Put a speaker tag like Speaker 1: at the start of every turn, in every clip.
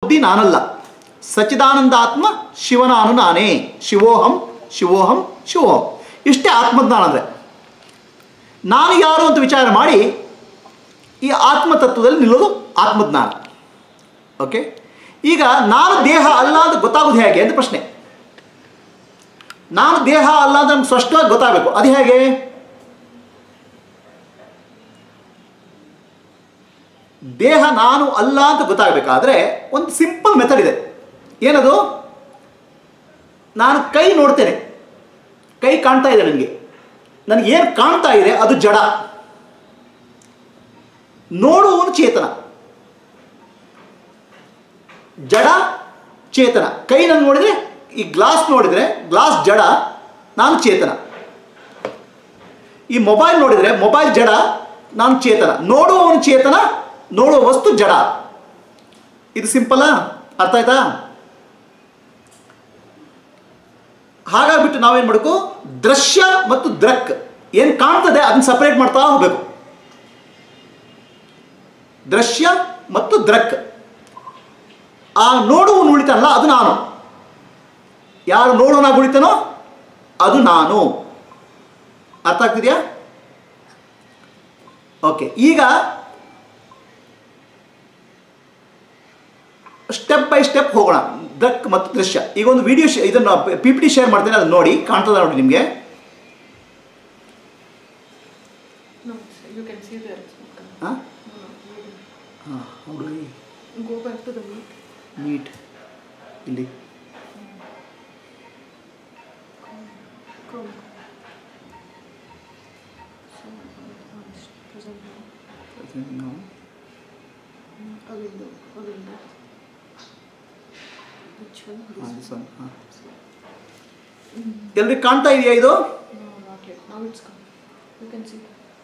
Speaker 1: ಬುದ್ಧಿ ನಾನಲ್ಲ ಸಚ್ಚಿದಾನಂದಾತ್ಮ ಶಿವನಾನು ನಾನೇ ಶಿವೋಹಂ ಶಿವೋಹಂ ಶಿವೋಹಂ ಇಷ್ಟೇ ಆತ್ಮಜ್ಞಾನ ಅಂದರೆ ನಾನು ಯಾರು ಅಂತ ವಿಚಾರ ಮಾಡಿ ಈ ಆತ್ಮತತ್ವದಲ್ಲಿ ನಿಲ್ಲೋದು ಆತ್ಮಜ್ಞಾನ ಓಕೆ ಈಗ ನಾನು ದೇಹ ಅಲ್ಲ ಅಂತ ಗೊತ್ತಾಗೋದು ಹೇಗೆ ಅಂತ ಪ್ರಶ್ನೆ ನಾನು ದೇಹ ಅಲ್ಲ ಅಂತ ನಮ್ಗೆ ಸ್ಪಷ್ಟವಾಗಿ ಗೊತ್ತಾಗಬೇಕು ಅದು ಹೇಗೆ ದೇಹ ನಾನು ಅಲ್ಲ ಅಂತ ಗೊತ್ತಾಗಬೇಕಾದ್ರೆ ಒಂದು ಸಿಂಪಲ್ ಮೆಥಡ್ ಇದೆ ಏನದು ನಾನು ಕೈ ನೋಡ್ತೇನೆ ಕೈ ಕಾಣ್ತಾ ಇದೆ ನನಗೆ ನನಗೆ ಏನು ಕಾಣ್ತಾ ಇದೆ ಅದು ಜಡ ನೋಡುವವನು ಚೇತನ ಜಡ ಚೇತನ ಕೈ ನಾನು ನೋಡಿದರೆ ಈ ಗ್ಲಾಸ್ ನೋಡಿದರೆ ಗ್ಲಾಸ್ ಜಡ ನಾನು ಚೇತನ ಈ ಮೊಬೈಲ್ ನೋಡಿದರೆ ಮೊಬೈಲ್ ಜಡ ನಾನು ಚೇತನ ನೋಡುವವನು ಚೇತನ ನೋಡುವ ವಸ್ತು ಜಡ ಇದು ಸಿಂಪಲ್ಲಾ ಅರ್ಥ ಆಯ್ತಾ ಹಾಗಾಗ್ಬಿಟ್ಟು ನಾವೇನು ಮಾಡಬೇಕು ದೃಶ್ಯ ಮತ್ತು ದೃಕ್ ಏನು ಕಾಣ್ತದೆ ಅದನ್ನ ಸಪರೇಟ್ ಮಾಡ್ತಾ ಹೋಗ್ಬೇಕು ದೃಶ್ಯ ಮತ್ತು ದೃಕ್ ಆ ನೋಡುವನು ಉಳಿತಾನಲ್ಲ ಅದು ನಾನು ಯಾರು ನೋಡೋನಾಗಿ ಉಳಿತಾನೋ ಅದು ನಾನು ಅರ್ಥ ಆಗ್ತಿದೆಯಾ ಓಕೆ ಈಗ ಸ್ಟೆಪ್ ಬೈ ಸ್ಟೆಪ್ ಹೋಗೋಣ ದಕ್ ಮತ್ತು ದೃಶ್ಯ ಈಗ ಒಂದು ವಿಡಿಯೋ ಇದನ್ನು ಪಿ ಪಿ ಟಿ ಶೇರ್ ಮಾಡ್ತೇನೆ ಅದನ್ನು ನೋಡಿ ಕಾಣ್ತದ ನೋಡಿ ನಿಮಗೆ
Speaker 2: No, sir, you can see there. it's not coming.
Speaker 1: ಹಾಂ
Speaker 2: No, no, you
Speaker 1: ಹಾಂ ಹುಡುಗಿ
Speaker 2: can Go back to the meet.
Speaker 1: ನೀಟ್ ಇಲ್ಲಿ
Speaker 2: Chrome. So, uh, it's present now. A window. A window. Which one? This one.
Speaker 1: ಹಾಂ ಎಲ್ರಿಗೆ ಕಾಣ್ತಾ ಇದೆಯಾ ಇದು
Speaker 2: No, not yet. Now it's coming. You can see.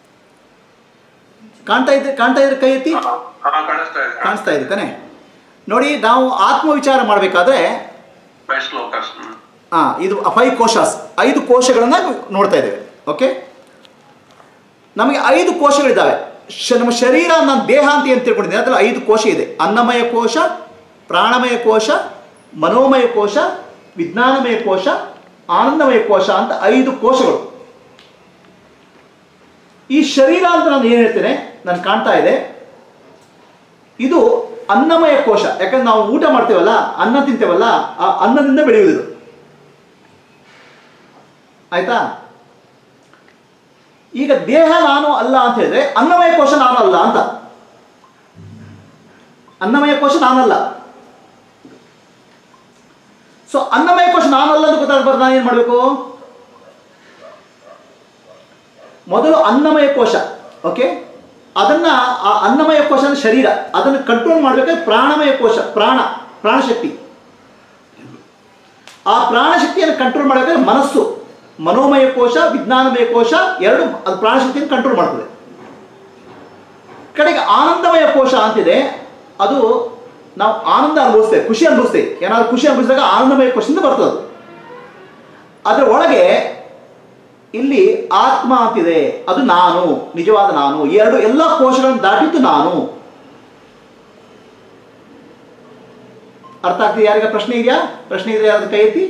Speaker 1: ಕಾಣ್ತಾ ಇದೆ ಕಾಣ್ತಾ ಇದ್ರೆ ಕೈ ಎತ್ತಿ
Speaker 3: ಹಾ ಕಾಣಿಸ್ತಾ ಇದೆ
Speaker 1: ಕಾಣಿಸ್ತಾ ಇದೆ ತಾನೆ ನೋಡಿ ನಾವು ಆತ್ಮ ವಿಚಾರ ಮಾಡಬೇಕಾದ್ರೆ
Speaker 3: ಬೆಸ್ಟ್ ಲೋಕಸ್
Speaker 1: ಹಾಂ ಇದು ಫೈವ್ ಕೋಶಾಸ್ ಐದು ಕೋಶಗಳನ್ನು ನೋಡ್ತಾ ಇದ್ದೇವೆ ಓಕೆ ನಮಗೆ ಐದು ಕೋಶಗಳಿದ್ದಾವೆ ಶ ನಮ್ಮ ಶರೀರ ನನ್ನ ದೇಹ ಅಂತ ಏನು ತಿಳ್ಕೊಂಡಿದ್ದೀನಿ ಅದರಲ್ಲಿ ಐದು ಕೋಶ ಇದೆ ಅನ್ನಮಯ ಕೋಶ ಪ್ರಾಣಮಯ ಕೋಶ ಮನೋಮಯ ಕೋಶ ವಿಜ್ಞಾನಮಯ ಕೋಶ ಆನಂದಮಯ ಕೋಶ ಅಂತ ಐದು ಕೋಶಗಳು ಈ ಶರೀರ ಅಂತ ನಾನು ಏನು ಹೇಳ್ತೇನೆ ನಾನು ಕಾಣ್ತಾ ಇದೆ ಇದು ಅನ್ನಮಯ ಕೋಶ ಯಾಕಂದ್ರೆ ನಾವು ಊಟ ಮಾಡ್ತೇವಲ್ಲ ಅನ್ನ ತಿಂತೇವಲ್ಲ ಆ ಅನ್ನದಿಂದ ಬೆಳೆಯುವುದು ಆಯ್ತಾ ಈಗ ದೇಹ ನಾನು ಅಲ್ಲ ಅಂತ ಹೇಳಿದ್ರೆ ಅನ್ನಮಯ ಕೋಶ ನಾನು ಅಲ್ಲ ಅಂತ ಅನ್ನಮಯ ಕೋಶ ನಾನಲ್ಲ ಸೊ ಅನ್ನಮಯ ಕೋಶ ನಾನಲ್ಲ ಅಂತ ಗೊತ್ತಾಗ್ಬಾರ್ದು ನಾನು ಏನು ಮಾಡಬೇಕು ಮೊದಲು ಅನ್ನಮಯ ಕೋಶ ಓಕೆ ಅದನ್ನ ಆ ಅನ್ನಮಯ ಕೋಶ ಅಂದ್ರೆ ಶರೀರ ಅದನ್ನು ಕಂಟ್ರೋಲ್ ಮಾಡಬೇಕಾದ್ರೆ ಪ್ರಾಣಮಯ ಕೋಶ ಪ್ರಾಣ ಪ್ರಾಣಶಕ್ತಿ ಆ ಪ್ರಾಣಶಕ್ತಿಯನ್ನು ಕಂಟ್ರೋಲ್ ಮಾಡಬೇಕಾದ್ರೆ ಮನಸ್ಸು ಮನೋಮಯ ಕೋಶ ವಿಜ್ಞಾನಮಯ ಕೋಶ ಎರಡು ಅದು ಪ್ರಾಣಶಕ್ತಿಯನ್ನು ಕಂಟ್ರೋಲ್ ಮಾಡ್ತದೆ ಕಡೆಗೆ ಆನಂದಮಯ ಕೋಶ ಅಂತಿದೆ ಅದು ನಾವು ಆನಂದ ಅನುಭವಿಸ್ತೇವೆ ಖುಷಿ ಅನುಭವಿಸ್ತೇವೆ ಏನಾದ್ರು ಖುಷಿ ಅನುಭವಿಸಿದಾಗ ಆನಂದಮಯ ಕೋಶದಿಂದ ಬರ್ತದೆ ಅದು ಅದರ ಒಳಗೆ ಇಲ್ಲಿ ಆತ್ಮ ಅಂತಿದೆ ಅದು ನಾನು ನಿಜವಾದ ನಾನು ಈ ಎರಡು ಎಲ್ಲ ಕೋಶಗಳನ್ನು ದಾಟಿದ್ದು ನಾನು ಅರ್ಥ ಆಗ್ತಿದೆ ಯಾರಿಗ ಪ್ರಶ್ನೆ ಇದೆಯಾ ಪ್ರಶ್ನೆ ಇದೆ ಯಾರಾದ್ರೂ ಕೈ ಎತ್ತಿ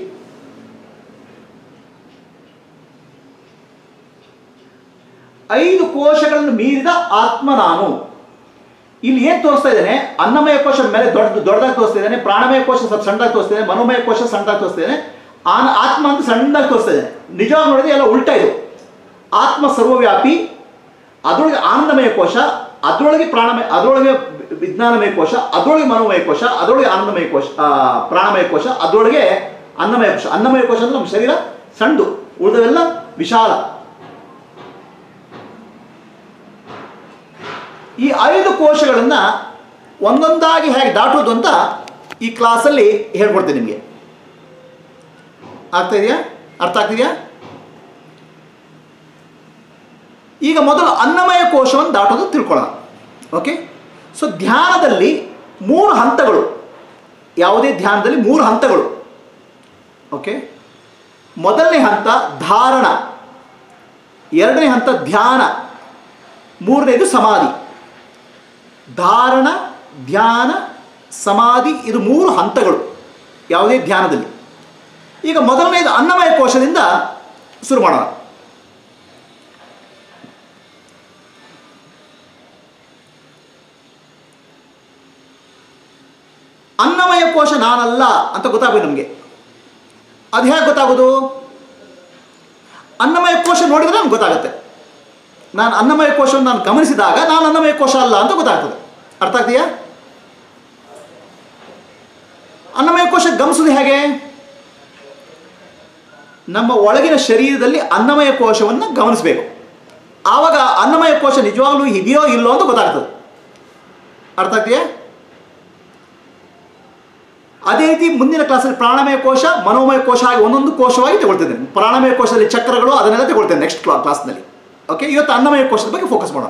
Speaker 1: ಐದು ಕೋಶಗಳನ್ನು ಮೀರಿದ ಆತ್ಮ ನಾನು ಇಲ್ಲಿ ಏನ್ ತೋರಿಸ್ತಾ ಇದ್ದೇನೆ ಅನ್ನಮಯ ಕೋಶ ಮೇಲೆ ದೊಡ್ಡ ದೊಡ್ಡದಾಗಿ ತೋರಿಸ್ತಾ ಇದ್ದೇನೆ ಪ್ರಾಣಮಯ ಕೋಶ ಸ್ವಲ್ಪ ಸಣ್ಣದಾಗಿ ತೋರಿಸ್ತಾ ಇದ್ದೇನೆ ಮನೋಮಯ ಕೋಶ ಸಣ್ಣದಾಗಿ ತೋರಿಸ್ತಾ ಇದ್ದೇನೆ ಆನ ಆತ್ಮ ಅಂತ ಸಣ್ಣದಾಗಿ ತೋರಿಸ್ತಾ ಇದ್ದೇನೆ ನಿಜವಾಗಿ ನೋಡಿದ್ರೆ ಎಲ್ಲ ಉಲ್ಟಾ ಇದು ಆತ್ಮ ಸರ್ವವ್ಯಾಪಿ ಅದರೊಳಗೆ ಆನಂದಮಯ ಕೋಶ ಅದರೊಳಗೆ ಪ್ರಾಣಮಯ ಅದರೊಳಗೆ ವಿಜ್ಞಾನಮಯ ಕೋಶ ಅದರೊಳಗೆ ಮನೋಮಯ ಕೋಶ ಅದರೊಳಗೆ ಆನಂದಮಯ ಕೋಶ ಆ, ಪ್ರಾಣಮಯ ಕೋಶ ಅದರೊಳಗೆ ಅನ್ನಮಯ ಕೋಶ ಅನ್ನಮಯ ಕೋಶ ಅಂದ್ರೆ ನಮ್ಮ ಶರೀರ ಸಣ್ಣದು ಉಳಿದವೆಲ್ಲ ವಿಶಾಲ ಈ ಐದು ಕೋಶಗಳನ್ನು ಒಂದೊಂದಾಗಿ ಹೇಗೆ ದಾಟೋದು ಅಂತ ಈ ಕ್ಲಾಸಲ್ಲಿ ಹೇಳ್ಕೊಡ್ತೀನಿ ನಿಮಗೆ ಆಗ್ತಾ ಇದೆಯಾ ಅರ್ಥ ಆಗ್ತಿದೆಯಾ ಈಗ ಮೊದಲು ಅನ್ನಮಯ ಕೋಶವನ್ನು ದಾಟೋದು ತಿಳ್ಕೊಳ್ಳೋಣ ಓಕೆ ಸೊ ಧ್ಯಾನದಲ್ಲಿ ಮೂರು ಹಂತಗಳು ಯಾವುದೇ ಧ್ಯಾನದಲ್ಲಿ ಮೂರು ಹಂತಗಳು ಓಕೆ ಮೊದಲನೇ ಹಂತ ಧಾರಣ ಎರಡನೇ ಹಂತ ಧ್ಯಾನ ಮೂರನೇದು ಸಮಾಧಿ ಧಾರಣ ಧ್ಯಾನ ಸಮಾಧಿ ಇದು ಮೂರು ಹಂತಗಳು ಯಾವುದೇ ಧ್ಯಾನದಲ್ಲಿ ಈಗ ಮೊದಲನೇದು ಅನ್ನಮಯ ಕೋಶದಿಂದ ಶುರು ಮಾಡೋಣ ಅನ್ನಮಯ ಕೋಶ ನಾನಲ್ಲ ಅಂತ ಗೊತ್ತಾಗೋದು ನಮಗೆ ಅದು ಹೇಗೆ ಗೊತ್ತಾಗೋದು ಅನ್ನಮಯ ಕೋಶ ನೋಡಿದ್ರೆ ನಮ್ಗೆ ಗೊತ್ತಾಗುತ್ತೆ ನಾನು ಅನ್ನಮಯ ಕೋಶವನ್ನು ನಾನು ಗಮನಿಸಿದಾಗ ನಾನು ಅನ್ನಮಯ ಕೋಶ ಅಲ್ಲ ಅಂತ ಗೊತ್ತಾಗ್ತದೆ ಅರ್ಥ ಆಗ್ತೀಯಾ ಅನ್ನಮಯ ಕೋಶ ಗಮನಿಸೋದು ಹೇಗೆ ನಮ್ಮ ಒಳಗಿನ ಶರೀರದಲ್ಲಿ ಅನ್ನಮಯ ಕೋಶವನ್ನು ಗಮನಿಸಬೇಕು ಆವಾಗ ಅನ್ನಮಯ ಕೋಶ ನಿಜವಾಗ್ಲೂ ಇದೆಯೋ ಇಲ್ಲೋ ಅಂತ ಗೊತ್ತಾಗ್ತದೆ ಅರ್ಥ ಆಗ್ತೀಯಾ ಅದೇ ರೀತಿ ಮುಂದಿನ ಕ್ಲಾಸಲ್ಲಿ ಪ್ರಾಣಮಯ ಕೋಶ ಮನೋಮಯ ಕೋಶ ಆಗಿ ಒಂದೊಂದು ಕೋಶವಾಗಿ ತಗೊಳ್ತಿದ್ದೇನೆ ಪ್ರಾಣಮಯ ಕೋಶದಲ್ಲಿ ಚಕ್ರಗಳು ಅದನ್ನೆಲ್ಲ ತಗೊಳ್ತೇನೆ ನೆಕ್ಸ್ಟ್ ಕ್ಲಾ ಕ್ಲಾಸ್ನಲ್ಲಿ ಓಕೆ ಇವತ್ತು ಅನ್ನಮಯ ಕೋಶದ ಬಗ್ಗೆ ಫೋಕಸ್ ಮಾಡೋಣ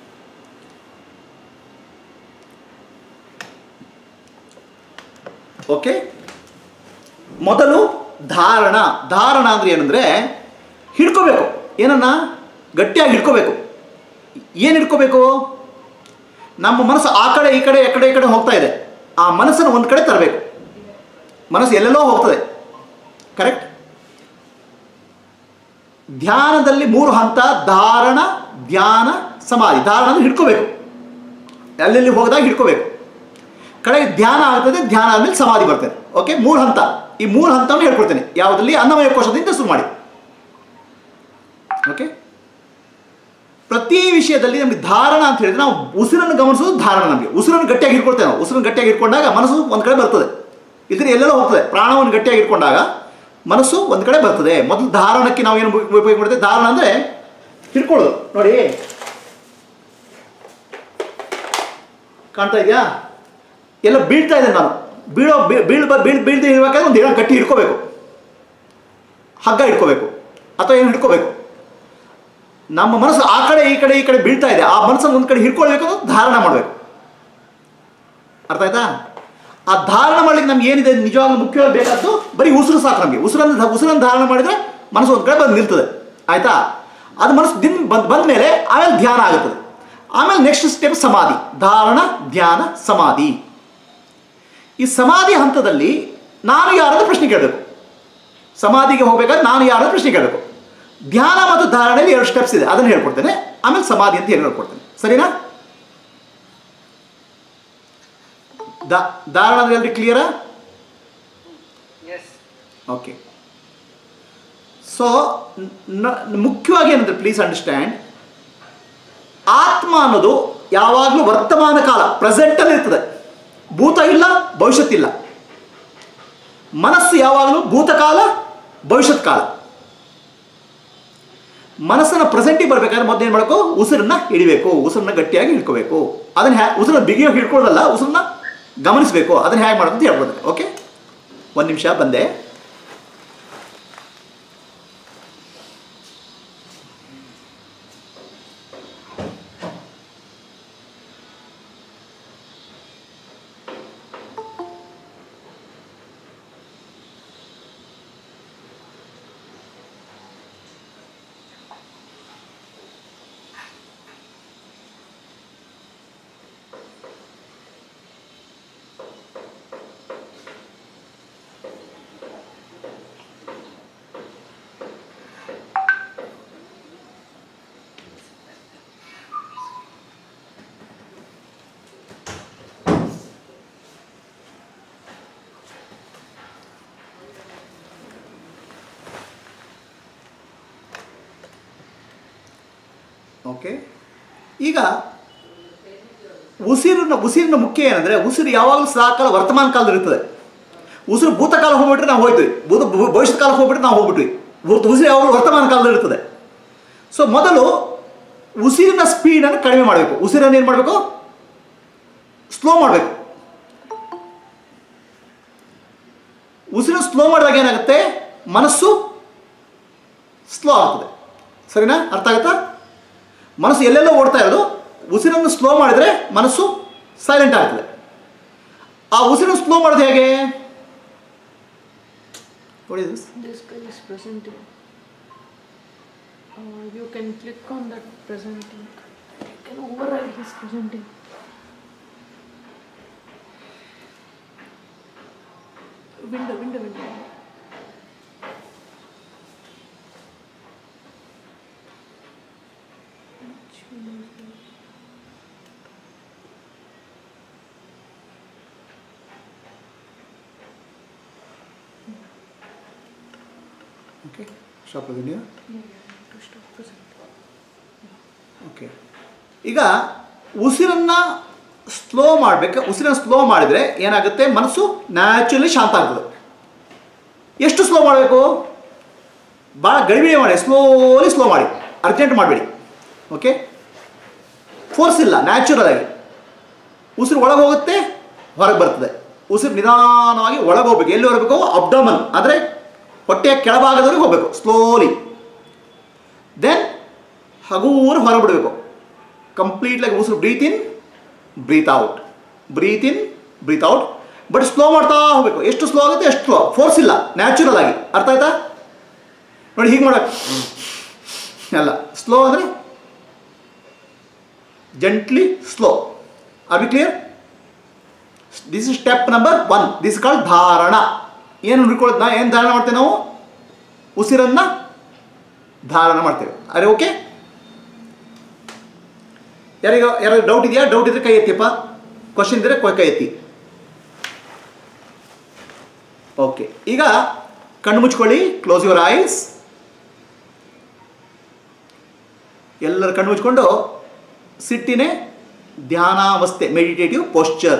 Speaker 1: ಓಕೆ ಮೊದಲು ಧಾರಣ ಧಾರಣ ಅಂದ್ರೆ ಏನಂದ್ರೆ ಹಿಡ್ಕೋಬೇಕು ಏನನ್ನ ಗಟ್ಟಿಯಾಗಿ ಹಿಡ್ಕೋಬೇಕು ಏನು ಹಿಡ್ಕೋಬೇಕು ನಮ್ಮ ಮನಸ್ಸು ಆ ಕಡೆ ಈ ಕಡೆ ಈ ಕಡೆ ಈ ಕಡೆ ಹೋಗ್ತಾ ಇದೆ ಆ ಮನಸ್ಸನ್ನು ಒಂದು ಕಡೆ ತರಬೇಕು ಮನಸ್ಸು ಎಲ್ಲೆಲ್ಲೋ ಹೋಗ್ತದೆ ಕರೆಕ್ಟ್ ಧ್ಯಾನದಲ್ಲಿ ಮೂರು ಹಂತ ಧಾರಣ ಧ್ಯಾನ ಸಮಾಧಿ ಧಾರಣ ಅಂದ್ರೆ ಹಿಡ್ಕೋಬೇಕು ಎಲ್ಲೆಲ್ಲಿ ಹೋಗದಾಗ ಹಿಡ್ಕೋಬೇಕು ಕಡೆಗೆ ಧ್ಯಾನ ಆಗ್ತದೆ ಧ್ಯಾನ ಆದಮೇಲೆ ಸಮಾಧಿ ಬರ್ತದೆ ಓಕೆ ಮೂರು ಹಂತ ಈ ಮೂರು ಹಂತವನ್ನು ಹೇಳ್ಕೊಡ್ತೇನೆ ಯಾವುದರಲ್ಲಿ ಅನ್ನಮಯ ಕೋಶದಿಂದ ಶುರು ಮಾಡಿ ಓಕೆ ಪ್ರತಿ ವಿಷಯದಲ್ಲಿ ನಮಗೆ ಧಾರಣ ಅಂತ ಹೇಳಿದ್ರೆ ನಾವು ಉಸಿರನ್ನು ಗಮನಿಸೋದು ಧಾರಣ ನಮಗೆ ಉಸಿರನ್ನು ಗಟ್ಟಿಯಾಗಿ ಹಿಡ್ಕೊಳ್ತೇವೆ ನಾವು ಉಸಿರನ್ನು ಗಟ್ಟಿಯಾಗಿ ಹಿಡ್ಕೊಂಡಾಗ ಮನಸ್ಸು ಒಂದು ಕಡೆ ಬರ್ತದೆ ಇದ್ರೆ ಎಲ್ಲೆಲ್ಲೋ ಹೋಗ್ತದೆ ಪ್ರಾಣವನ್ನು ಗಟ್ಟಿಯಾಗಿ ಹಿಡ್ಕೊಂಡಾಗ ಮನಸ್ಸು ಒಂದು ಕಡೆ ಬರ್ತದೆ ಮೊದಲು ಧಾರಣಕ್ಕೆ ನಾವು ಏನು ಉಪಯೋಗ ಮಾಡ್ತೇವೆ ಧಾರಣ ಅಂದರೆ ಹಿಡ್ಕೊಳ್ಳೋದು ನೋಡಿ ಕಾಣ್ತಾ ಇದೆಯಾ ಎಲ್ಲ ಬೀಳ್ತಾ ಇದೆ ನಾನು ಬೀಳೋ ಬೀಳ್ ಬೀಳ್ ಬೀಳ್ ಬೀಳ್ದೆ ಇರಬೇಕಾದ್ರೆ ಒಂದು ಏನೋ ಗಟ್ಟಿ ಹಿಡ್ಕೋಬೇಕು ಹಗ್ಗ ಹಿಡ್ಕೋಬೇಕು ಅಥವಾ ಏನು ಹಿಡ್ಕೋಬೇಕು ನಮ್ಮ ಮನಸ್ಸು ಆ ಕಡೆ ಈ ಕಡೆ ಈ ಕಡೆ ಬೀಳ್ತಾ ಇದೆ ಆ ಮನಸ್ಸನ್ನು ಒಂದು ಕಡೆ ಹಿಡ್ಕೊಳ್ಬೇಕು ಅಂತ ಧಾರಣ ಮಾಡಬೇಕು ಅರ್ಥ ಆಯ್ತಾ ಆ ಧಾರಣ ಮಾಡ್ಲಿಕ್ಕೆ ನಮ್ಗೆ ಏನಿದೆ ನಿಜವಾಗ್ಲೂ ಮುಖ್ಯವಾಗಿ ಬೇಕಾದ್ದು ಬರೀ ಉಸಿರು ಸಾಕು ನಮಗೆ ಉಸಿರನ್ನು ಉಸಿರನ್ನು ಧಾರಣ ಮಾಡಿದ್ರೆ ಮನಸ್ಸು ಒಂದು ಕಡೆ ಬಂದು ನಿಲ್ತದೆ ಆಯ್ತಾ ಅದು ಮನಸ್ಸು ದಿನ ಬಂದ್ ಬಂದ ಮೇಲೆ ಆಮೇಲೆ ಧ್ಯಾನ ಆಗುತ್ತದೆ ಆಮೇಲೆ ನೆಕ್ಸ್ಟ್ ಸ್ಟೆಪ್ ಸಮಾಧಿ ಧಾರಣ ಧ್ಯಾನ ಸಮಾಧಿ ಈ ಸಮಾಧಿ ಹಂತದಲ್ಲಿ ನಾನು ಯಾರಾದ್ರೂ ಪ್ರಶ್ನೆ ಕೇಳಬೇಕು ಸಮಾಧಿಗೆ ಹೋಗ್ಬೇಕಾದ್ರೆ ನಾನು ಯಾರಾದ್ರೂ ಪ್ರಶ್ನೆ ಕೇಳಬೇಕು ಧ್ಯಾನ ಮತ್ತು ಧಾರಣೆಯಲ್ಲಿ ಎರಡು ಸ್ಟೆಪ್ಸ್ ಇದೆ ಅದನ್ನು ಹೇಳ್ಕೊಡ್ತೇನೆ ಆಮೇಲೆ ಸಮಾಧಿ ಅಂತ ಏನು ಹೇಳ್ಕೊಡ್ತೇನೆ ಸರಿನಾ ದಾ- ಧಾರಣ ಅಂದ್ರೆ ಎಲ್ರಿ ಕ್ಲಿಯರಾ
Speaker 4: Yes.
Speaker 1: ಓಕೆ ಸೊ ಮುಖ್ಯವಾಗಿ ಏನಂದ್ರೆ ಪ್ಲೀಸ್ ಅಂಡರ್ಸ್ಟ್ಯಾಂಡ್ ಆತ್ಮ ಅನ್ನೋದು ಯಾವಾಗಲೂ ವರ್ತಮಾನ ಕಾಲ ಪ್ರೆಸೆಂಟಲ್ಲಿ ಇರ್ತದೆ ಭೂತ ಇಲ್ಲ ಭವಿಷ್ಯತ್ತಿಲ್ಲ ಮನಸ್ಸು ಯಾವಾಗಲೂ ಭೂತಕಾಲ ಭವಿಷ್ಯತ್ ಕಾಲ ಮನಸ್ಸನ್ನ ಪ್ರೆಸೆಂಟಿಗೆ ಬರ್ಬೇಕಾದ್ರೆ ಮೊದಲು ಏನು ಮಾಡಬೇಕು ಉಸಿರನ್ನ ಹಿಡಿಬೇಕು ಉಸಿರನ್ನ ಗಟ್ಟಿಯಾಗಿ ಹಿಡ್ಕೋಬೇಕು ಅದನ್ನ ಹ್ಯಾ ಉಸಿರನ್ನ ಬಿಗಿಯಾಗಿ ಹಿಡ್ಕೊಳ್ಳೋದಲ್ಲ ಉಸಿರನ್ನ ಗಮನಿಸಬೇಕು ಅದನ್ನ ಹೇಗೆ ಮಾಡೋದು ಅಂತ ಹೇಳ್ಬೋದು ಓಕೆ ಒಂದು ನಿಮಿಷ ಬಂದೆ ಓಕೆ ಈಗ ಉಸಿರಿನ ಉಸಿರಿನ ಮುಖ್ಯ ಏನಂದರೆ ಉಸಿರು ಯಾವಾಗಲೂ ಸದಾಕಾಲ ವರ್ತಮಾನ ಕಾಲದಲ್ಲಿ ಇರ್ತದೆ ಉಸಿರು ಭೂತಕಾಲ ಹೋಗ್ಬಿಟ್ರೆ ನಾವು ಹೋಯ್ತೀವಿ ಭೂತ ಭೂ- ಭವಿಷ್ಯತ್ ಕಾಲ ಹೋಗ್ಬಿಟ್ರೆ ನಾವು ಹೋಗ್ಬಿಟ್ವಿ ಭೂತ ಉಸಿರು ಯಾವಾಗಲೂ ವರ್ತಮಾನ ಕಾಲದಲ್ಲಿ ಇರ್ತದೆ ಸೊ ಮೊದಲು ಉಸಿರಿನ ಸ್ಪೀಡನ್ನು ಕಡಿಮೆ ಮಾಡಬೇಕು ಉಸಿರನ್ನು ಏನು ಮಾಡಬೇಕು ಸ್ಲೋ ಮಾಡಬೇಕು ಉಸಿರು ಸ್ಲೋ ಮಾಡಿದಾಗ ಏನಾಗುತ್ತೆ ಮನಸ್ಸು ಸ್ಲೋ ಆಗ್ತದೆ ಸರಿನಾ ಅರ್ಥ ಆಗುತ್ತಾ ಮನಸ್ಸು ಎಲ್ಲೆಲ್ಲೋ ಓಡ್ತಾ ಇರೋದು ಉಸಿರನ್ನು ಸ್ಲೋ ಮಾಡಿದರೆ ಮನಸ್ಸು ಸೈಲೆಂಟ್ ಆಗ್ತದೆ ಆ ಉಸಿರನ್ನು ಸ್ಲೋ ಮಾಡೋದು ಹೇಗೆ ನೋಡಿ this.
Speaker 2: This guy is presenting. Uh, you can click on that presenting. You can override his presenting. Window window window
Speaker 1: okay stop ಆಗಿದೆಯಾ ಓಕೆ ಈಗ ಉಸಿರನ್ನು ಸ್ಲೋ ಮಾಡಬೇಕು ಉಸಿರನ್ನು ಸ್ಲೋ ಮಾಡಿದರೆ ಏನಾಗುತ್ತೆ ಮನಸ್ಸು ನ್ಯಾಚುರಲಿ ಶಾಂತ ಆಗ್ತದೆ ಎಷ್ಟು ಸ್ಲೋ ಮಾಡಬೇಕು ಭಾಳ ಗಡಿಬಿಡಿ ಮಾಡಿ ಸ್ಲೋಲಿ ಸ್ಲೋ ಮಾಡಿ ಅರ್ಜೆಂಟ್ ಮಾಡಬೇಡಿ ಓಕೆ ಫೋರ್ಸ್ ಇಲ್ಲ ನ್ಯಾಚುರಲ್ ಆಗಿ ಉಸಿರು ಒಳಗೆ ಹೋಗುತ್ತೆ ಹೊರಗೆ ಬರ್ತದೆ ಉಸಿರು ನಿಧಾನವಾಗಿ ಒಳಗೆ ಹೋಗ್ಬೇಕು ಎಲ್ಲಿ ಹೋಗಬೇಕು ಅಬ್ಡಮನ್ ಅಂದರೆ ಹೊಟ್ಟೆಯ ಕೆಳಭಾಗದವರೆಗೆ ಹೋಗಬೇಕು ಸ್ಲೋಲಿ ದೆನ್ ಹಗೂರು ಹೊರಗೆ ಬಿಡಬೇಕು ಕಂಪ್ಲೀಟ್ಲಾಗಿ ಉಸಿರು breathe in breathe out breathe in breathe out but slow ಮಾಡ್ತಾ ಹೋಗಬೇಕು ಎಷ್ಟು ಸ್ಲೋ ಆಗುತ್ತೆ ಎಷ್ಟು ಸ್ಲೋ ಫೋರ್ಸ್ ಇಲ್ಲ ನ್ಯಾಚುರಲ್ ಆಗಿ ಅರ್ಥ ಆಯ್ತಾ ನೋಡಿ ಹೀಗೆ ಮಾಡಕ್ಕೆ ಅಲ್ಲ ಸ್ಲೋ ಅಂದರೆ gently slow or be clear this is step number one this call ಧಾರಣ ಏನು ಹಿಡ್ಕೊಳ್ಳೋದು ನಾ ಏನು ಧಾರಣ ಮಾಡ್ತೇವೆ ನಾವು ಉಸಿರನ್ನು ಧಾರಣ ಮಾಡ್ತೇವೆ ಅರೆ ಓಕೆ ಯಾರಿಗ ಯಾರು ಡೌಟ್ ಇದೆಯಾ ಡೌಟ್ ಇದ್ರೆ ಕೈ ಎತ್ತಿಯಪ್ಪ ಕ್ವಶನ್ ಇದ್ರೆ ಕೊ- ಕೈ ಎತ್ತಿ ಓಕೆ ಈಗ ಕಣ್ಣು ಮುಚ್ಕೊಳ್ಳಿ ಕ್ಲೋಸ್ ಯುವರ್ ಐಸ್ ಎಲ್ಲರ ಕಣ್ಣು ಮುಚ್ಕೊಂಡು ಸಿಟ್ಟಿನೇ ಧ್ಯಾನಾವಸ್ಥೆ meditative posture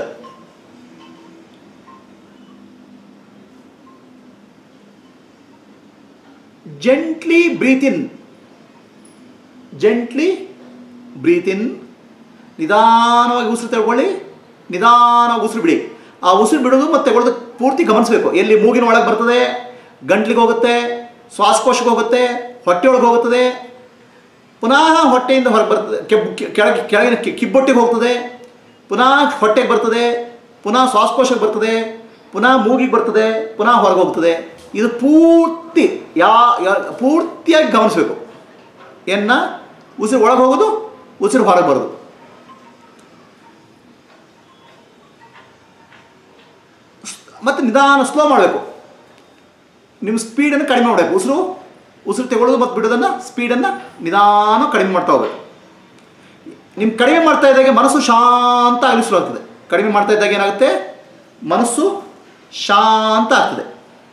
Speaker 1: gently breathe in gently breathe in ನಿಧಾನವಾಗಿ ಉಸಿರು ತಗೊಳ್ಳಿ ನಿಧಾನವಾಗಿ ಉಸಿರು ಬಿಡಿ ಆ ಉಸಿರು ಬಿಡೋದು ಮತ್ತು ತಗೊಳ್ಳೋದು ಪೂರ್ತಿ ಗಮನಿಸಬೇಕು ಎಲ್ಲಿ ಮೂಗಿನ ಒಳಗೆ ಬರ್ತದೆ ಗಂಟ್ಲಿಗೆ ಹೋಗುತ್ತೆ ಶ್ವಾಸಕೋಶಕ್ಕೆ ಹೋಗುತ್ತೆ ಹೊಟ್ಟೆ ಒಳಗೆ ಹೋಗುತ್ತದೆ ಪುನಃ ಹೊಟ್ಟೆಯಿಂದ ಹೊರಗೆ ಬರ್ತದೆ ಕೆಬ್ಬು ಕೆ- ಕೆಳಗೆ ಕೆಳಗಿನ ಕಿ- ಕಿಬ್ಬೊಟ್ಟಿಗೆ ಹೋಗ್ತದೆ ಪುನಃ ಹೊಟ್ಟೆಗೆ ಬರ್ತದೆ ಪುನಃ ಶ್ವಾಸಕೋಶಕ್ಕೆ ಬರ್ತದೆ ಪುನಃ ಮೂಗಿಗೆ ಬರ್ತದೆ ಪುನಃ ಹೊರಗೆ ಹೋಗ್ತದೆ ಇದು ಪೂರ್ತಿ ಯಾ ಯಾ- ಪೂರ್ತಿಯಾಗಿ ಗಮನಿಸಬೇಕು ಎನ್ನ ಉಸಿರು ಒಳಗೆ ಹೋಗೋದು ಉಸಿರು ಹೊರಗೆ ಬರೋದು ಮತ್ತು ನಿಧಾನ ಸ್ಲೋ ಮಾಡಬೇಕು ನಿಮ್ಮ ಸ್ಪೀಡನ್ನು ಕಡಿಮೆ ಮಾಡಬೇಕು ಉಸಿರು ಉಸಿರು ತಗೊಳ್ಳೋದು ಮತ್ತು ಬಿಡೋದನ್ನು ಸ್ಪೀಡನ್ನು ನಿಧಾನ ಕಡಿಮೆ ಮಾಡ್ತಾ ಹೋಗ್ಬೇಕು ನಿಮ್ಮ ಕಡಿಮೆ ಮಾಡ್ತಾ ಇದ್ದಾಗೆ ಮನಸ್ಸು ಶಾಂತ ಆಗಲಿ ಶುರು ಆಗ್ತದೆ ಕಡಿಮೆ ಮಾಡ್ತಾ ಇದ್ದಾಗ ಏನಾಗುತ್ತೆ ಮನಸ್ಸು ಶಾಂತ ಆಗ್ತದೆ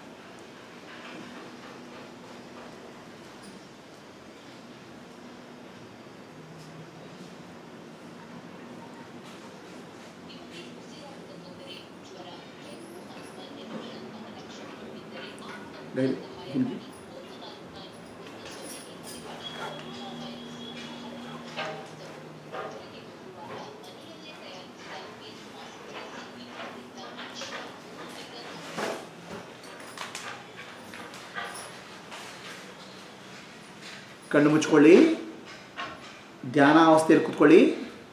Speaker 1: ಡೈಲಿ ಹಿಂದಿ ಕಣ್ಣು ಮುಚ್ಕೊಳ್ಳಿ ಧ್ಯಾನಾವಸ್ಥೆಯಲ್ಲಿ ಕೂತ್ಕೊಳ್ಳಿ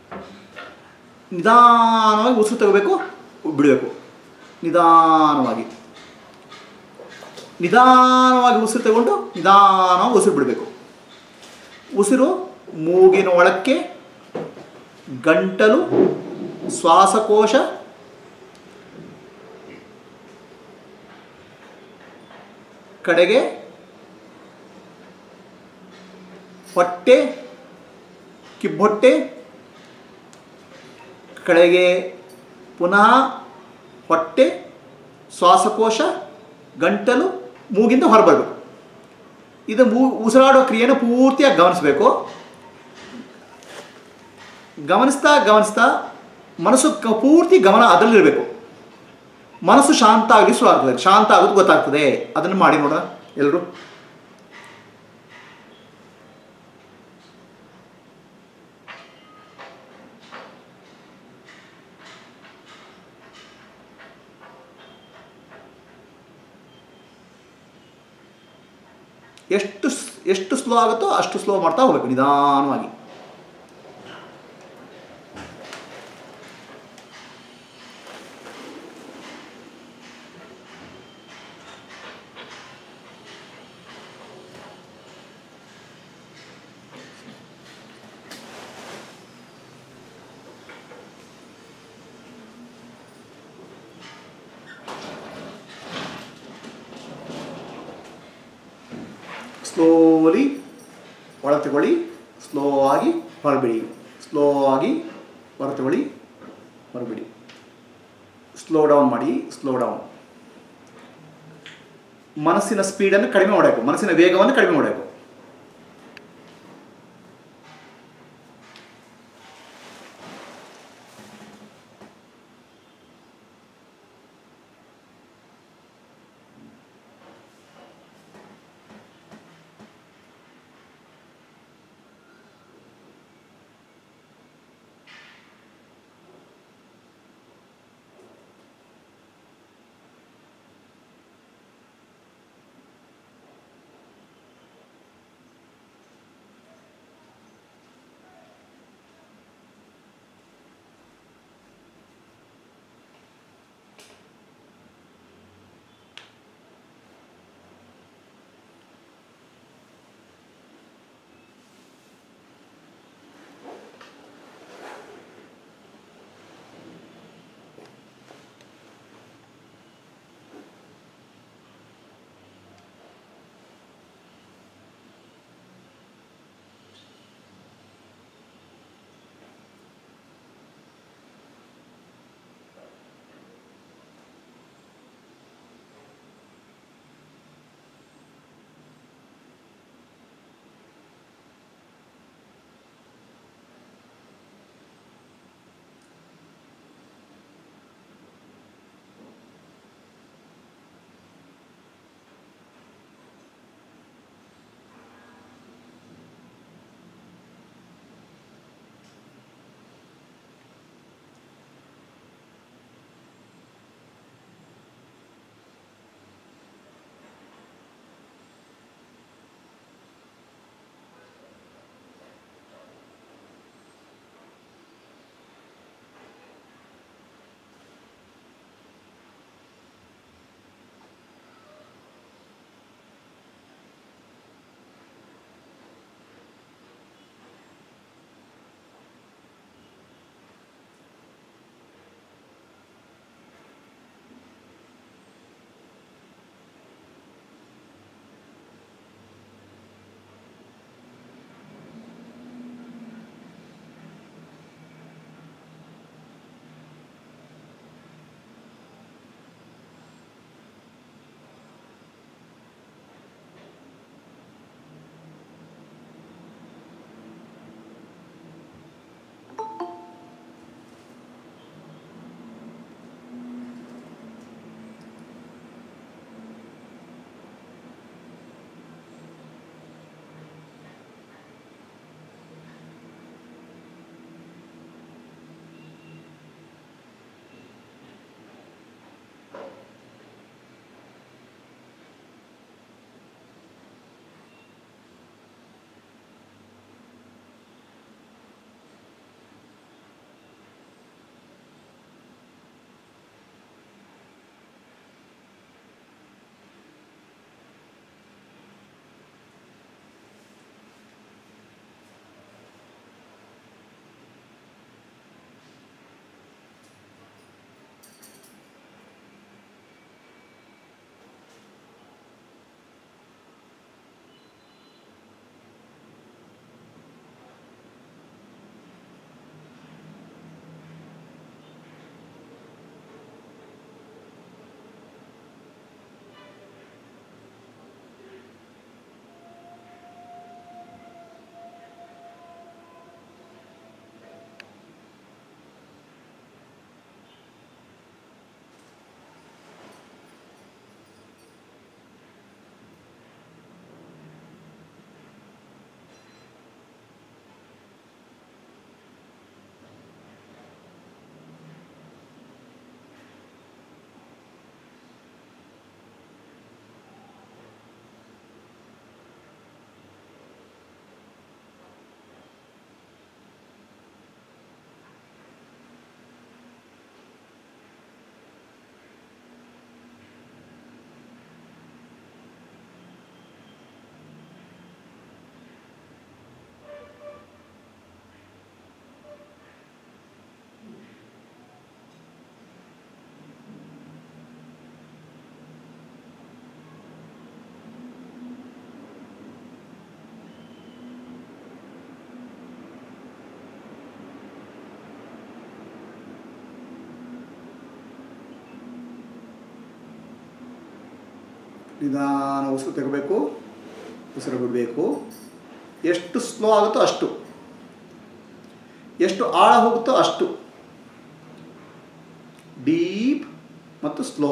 Speaker 1: ನಿಧಾನವಾಗಿ ಉಸಿರು ತಗೋಬೇಕು ಬಿಡಬೇಕು ನಿಧಾನವಾಗಿ ನಿಧಾನವಾಗಿ ಉಸಿರು ತಗೊಂಡು ನಿಧಾನವಾಗಿ ಉಸಿರು ಬಿಡಬೇಕು ಉಸಿರು ಮೂಗಿನ ಒಳಕ್ಕೆ ಗಂಟಲು ಶ್ವಾಸಕೋಶ ಕಡೆಗೆ ಹೊಟ್ಟೆ ಕಿಬ್ಬೊಟ್ಟೆ ಕಡೆಗೆ ಪುನಃ ಹೊಟ್ಟೆ ಶ್ವಾಸಕೋಶ ಗಂಟಲು ಮೂಗಿಂದ ಹೊರಬರಬೇಕು ಇದು ಮೂ ಉಸಿರಾಡೋ ಕ್ರಿಯೆನ ಪೂರ್ತಿಯಾಗಿ ಗಮನಿಸಬೇಕು ಗಮನಿಸ್ತಾ ಗಮನಿಸ್ತಾ ಮನಸ್ಸು ಕ- ಪೂರ್ತಿ ಗಮನ ಅದರಲ್ಲಿರಬೇಕು ಮನಸ್ಸು ಶಾಂತ ಆಗಲಿ ಶುರು ಆಗ್ತದೆ ಶಾಂತ ಆಗೋದು ಗೊತ್ತಾಗ್ತದೆ ಅದನ್ನು ಮಾಡಿ ನೋಡೋಣ ಎಲ್ಲರೂ ಎಷ್ಟು ಸ್- ಎಷ್ಟು ಸ್ಲೋ ಆಗುತ್ತೋ ಅಷ್ಟು ಸ್ಲೋ ಮಾಡ್ತಾ ಹೋಗ್ಬೇಕು ನಿಧಾನವಾಗಿ ಸ್ಲೋಲಿ ಒಳಗೆ ತಗೊಳ್ಳಿ ಸ್ಲೋ ಆಗಿ ಹೊರಬಿಡಿ ಸ್ಲೋ ಆಗಿ ಹೊರ ತಗೊಳ್ಳಿ ಹೊರಬಿಡಿ ಸ್ಲೋ ಡೌನ್ ಮಾಡಿ ಸ್ಲೋ ಡೌನ್ ಮನಸ್ಸಿನ ಸ್ಪೀಡನ್ನು ಕಡಿಮೆ ಮಾಡಬೇಕು ಮನಸ್ಸಿನ ವೇಗವನ್ನು ಕಡಿಮೆ ಮಾಡಬೇಕು ನಿಧಾನ ಉಸಿರು ತೆಗೋಬೇಕು ಉಸಿರು ಬಿಡಬೇಕು ಎಷ್ಟು ಸ್ಲೋ ಆಗುತ್ತೋ ಅಷ್ಟು ಎಷ್ಟು ಆಳ ಹೋಗುತ್ತೋ ಅಷ್ಟು ಡೀಪ್ ಮತ್ತು ಸ್ಲೋ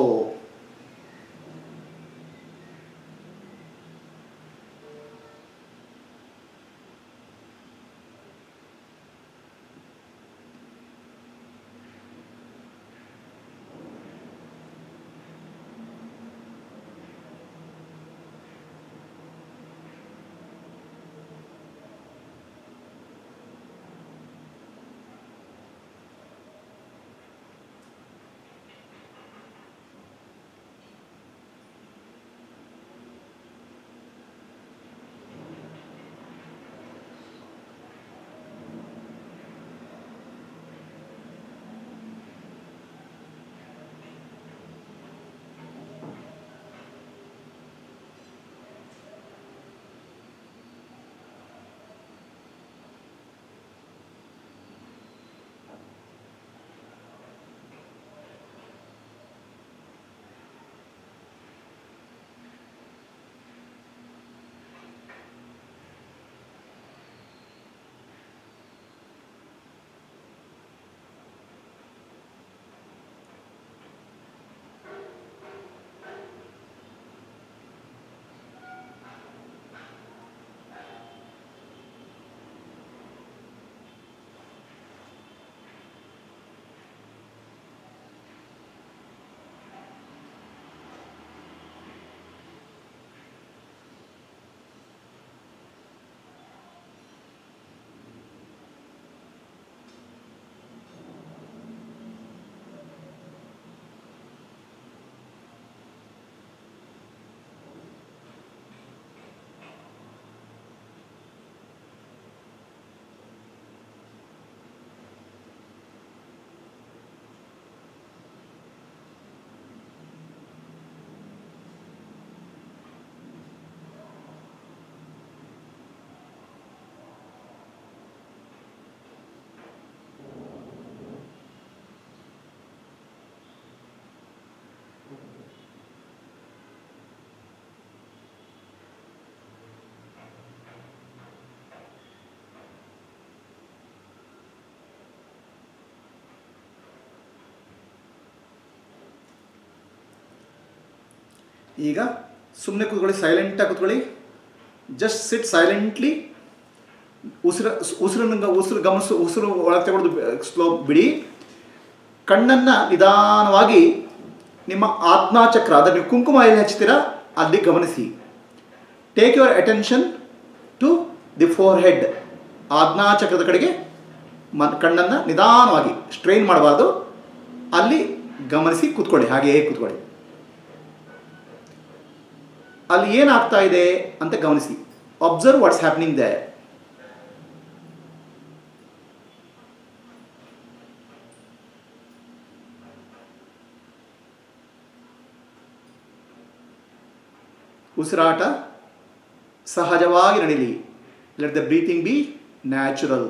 Speaker 1: ಈಗ ಸುಮ್ಮನೆ ಕೂತ್ಕೊಳ್ಳಿ ಸೈಲೆಂಟಾಗಿ ಕೂತ್ಕೊಳ್ಳಿ ಜಸ್ಟ್ ಸಿಟ್ ಸೈಲೆಂಟ್ಲಿ ಉಸಿರು ಉಸಿರನ್ನು ಉಸಿರು ಗಮನಿಸು ಉಸಿರು ಒಳಗೆ ತಗೊಳ್ಳೋದು ಸ್ಲೋ ಬಿಡಿ ಕಣ್ಣನ್ನು ನಿಧಾನವಾಗಿ ನಿಮ್ಮ ಆಜ್ಞಾಚಕ್ರ ಅದರ ನೀವು ಕುಂಕುಮ ಎಲ್ಲಿ ಹಚ್ತೀರಾ ಅಲ್ಲಿ ಗಮನಿಸಿ take your attention to the forehead ಆಜ್ಞಾಚಕ್ರದ ಕಡೆಗೆ ಮ ಕಣ್ಣನ್ನು ನಿಧಾನವಾಗಿ ಸ್ಟ್ರೈನ್ ಮಾಡಬಾರ್ದು ಅಲ್ಲಿ ಗಮನಿಸಿ ಕೂತ್ಕೊಳ್ಳಿ ಹಾಗೆಯೇ ಕೂತ್ಕೊಳ್ಳಿ ಅಲ್ಲಿ ಏನಾಗ್ತಾ ಇದೆ ಅಂತ ಗಮನಿಸಿ ಅಬ್ಸರ್ವ್ ವಾಟ್ಸ್ ಹ್ಯಾಪ್ನಿಂಗ್ ದೇ ಉಸಿರಾಟ ಸಹಜವಾಗಿ ನಡೀಲಿ let the breathing be natural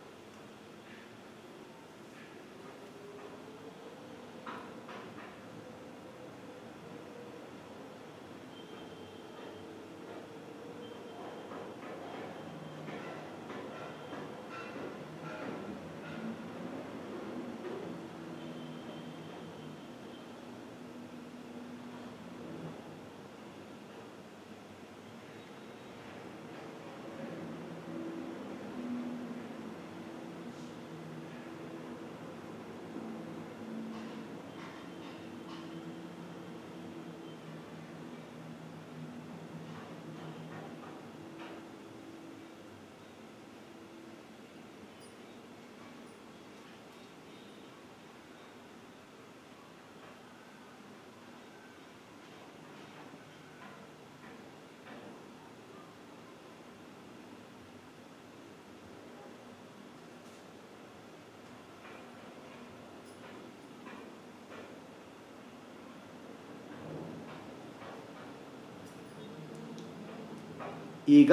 Speaker 1: ಈಗ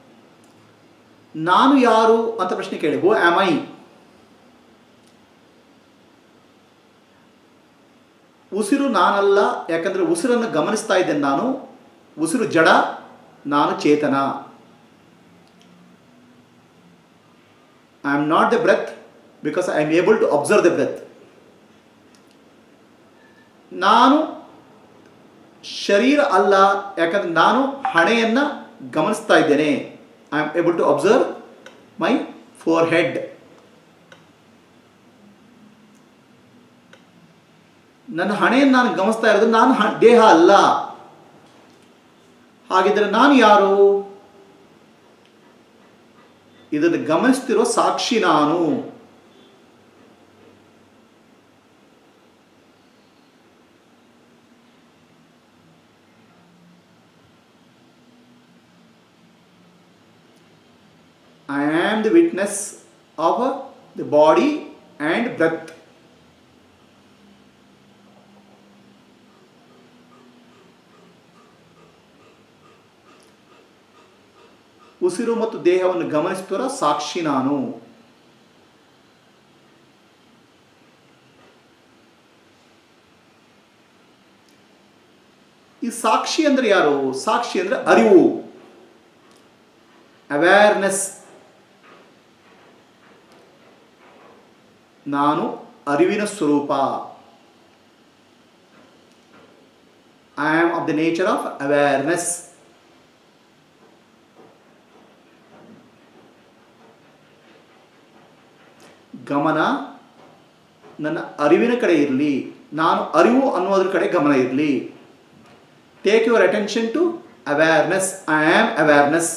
Speaker 1: ನಾನು ಯಾರು ಅಂತ ಪ್ರಶ್ನೆ ಕೇಳಿ ಹೋ ಆಮ್ ಐ ಉಸಿರು ನಾನಲ್ಲ ಯಾಕಂದರೆ ಉಸಿರನ್ನು ಗಮನಿಸ್ತಾ ಇದ್ದೇನೆ ನಾನು ಉಸಿರು ಜಡ ನಾನು ಚೇತನ I am not the breath because I am able to observe the breath ನಾನು ಶರೀರ ಅಲ್ಲ ಯಾಕಂದ್ರೆ ನಾನು ಹಣೆಯನ್ನು ಗಮನಿಸ್ತಾ ಇದ್ದೇನೆ I am able to observe my forehead ನನ್ನ ಹಣೆಯನ್ನು ನಾನು ಗಮನಿಸ್ತಾ ಇರೋದು ನಾನು ಹ- ದೇಹ ಅಲ್ಲ ಹಾಗಿದ್ರೆ ನಾನು ಯಾರು ಇದನ್ನು ಗಮನಿಸ್ತಿರೋ ಸಾಕ್ಷಿ ನಾನು I am the witness of the body and breath. ಉಸಿರು ಮತ್ತು ದೇಹವನ್ನು ಗಮನಿಸುತ್ತಿರೋ ಸಾಕ್ಷಿ ನಾನು ಈ ಸಾಕ್ಷಿ ಅಂದ್ರೆ ಯಾರು ಸಾಕ್ಷಿ ಅಂದ್ರೆ ಅರಿವು ಅವೇರ್ನೆಸ್ ನಾನು ಅರಿವಿನ ಸ್ವರೂಪ I am of the nature of awareness ಗಮನ ನನ್ನ ಅರಿವಿನ ಕಡೆ ಇರಲಿ ನಾನು ಅರಿವು ಅನ್ನೋದ್ರ ಕಡೆ ಗಮನ ಇರಲಿ take your attention to awareness I am awareness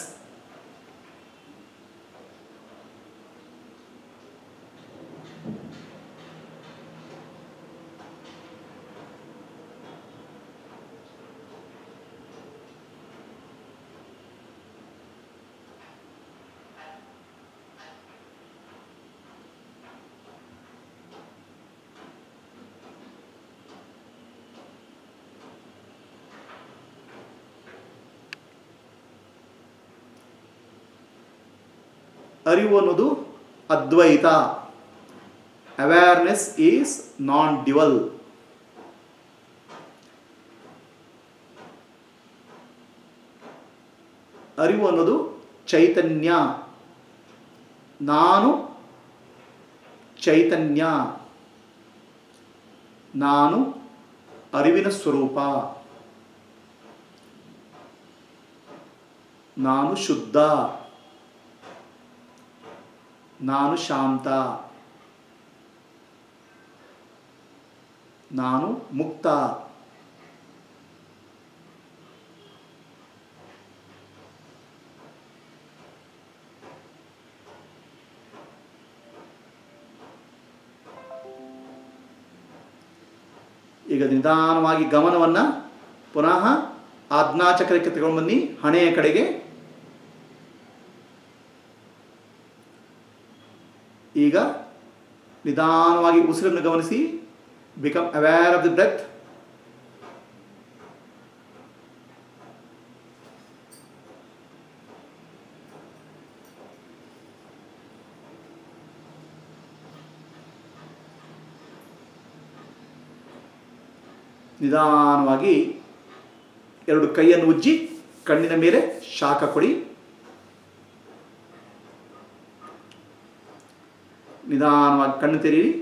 Speaker 1: ಅರಿವು ಅನ್ನೋದು ಅದ್ವೈತ ಅವೇರ್ನೆಸ್ ಈಸ್ ನಾನ್ ಡ್ಯುವಲ್ ಅರಿವು ಅನ್ನೋದು ಚೈತನ್ಯ ನಾನು ಚೈತನ್ಯ ನಾನು ಅರಿವಿನ ಸ್ವರೂಪ ನಾನು ಶುದ್ಧ ನಾನು ಶಾಂತ ನಾನು ಮುಕ್ತ ಈಗ ನಿಧಾನವಾಗಿ ಗಮನವನ್ನು ಪುನಃ ಆಜ್ಞಾಚಕ್ರಕ್ಕೆ ತಗೊಂಡು ಬನ್ನಿ ಹಣೆಯ ಕಡೆಗೆ ಈಗ ನಿಧಾನವಾಗಿ ಉಸಿರನ್ನು ಗಮನಿಸಿ become aware of the breath ನಿಧಾನವಾಗಿ ಎರಡು ಕೈಯನ್ನು ಉಜ್ಜಿ ಕಣ್ಣಿನ ಮೇಲೆ ಶಾಖ ಕೊಡಿ ನಿಧಾನವಾಗಿ ಕಣ್ಣು ತೆರೀರಿ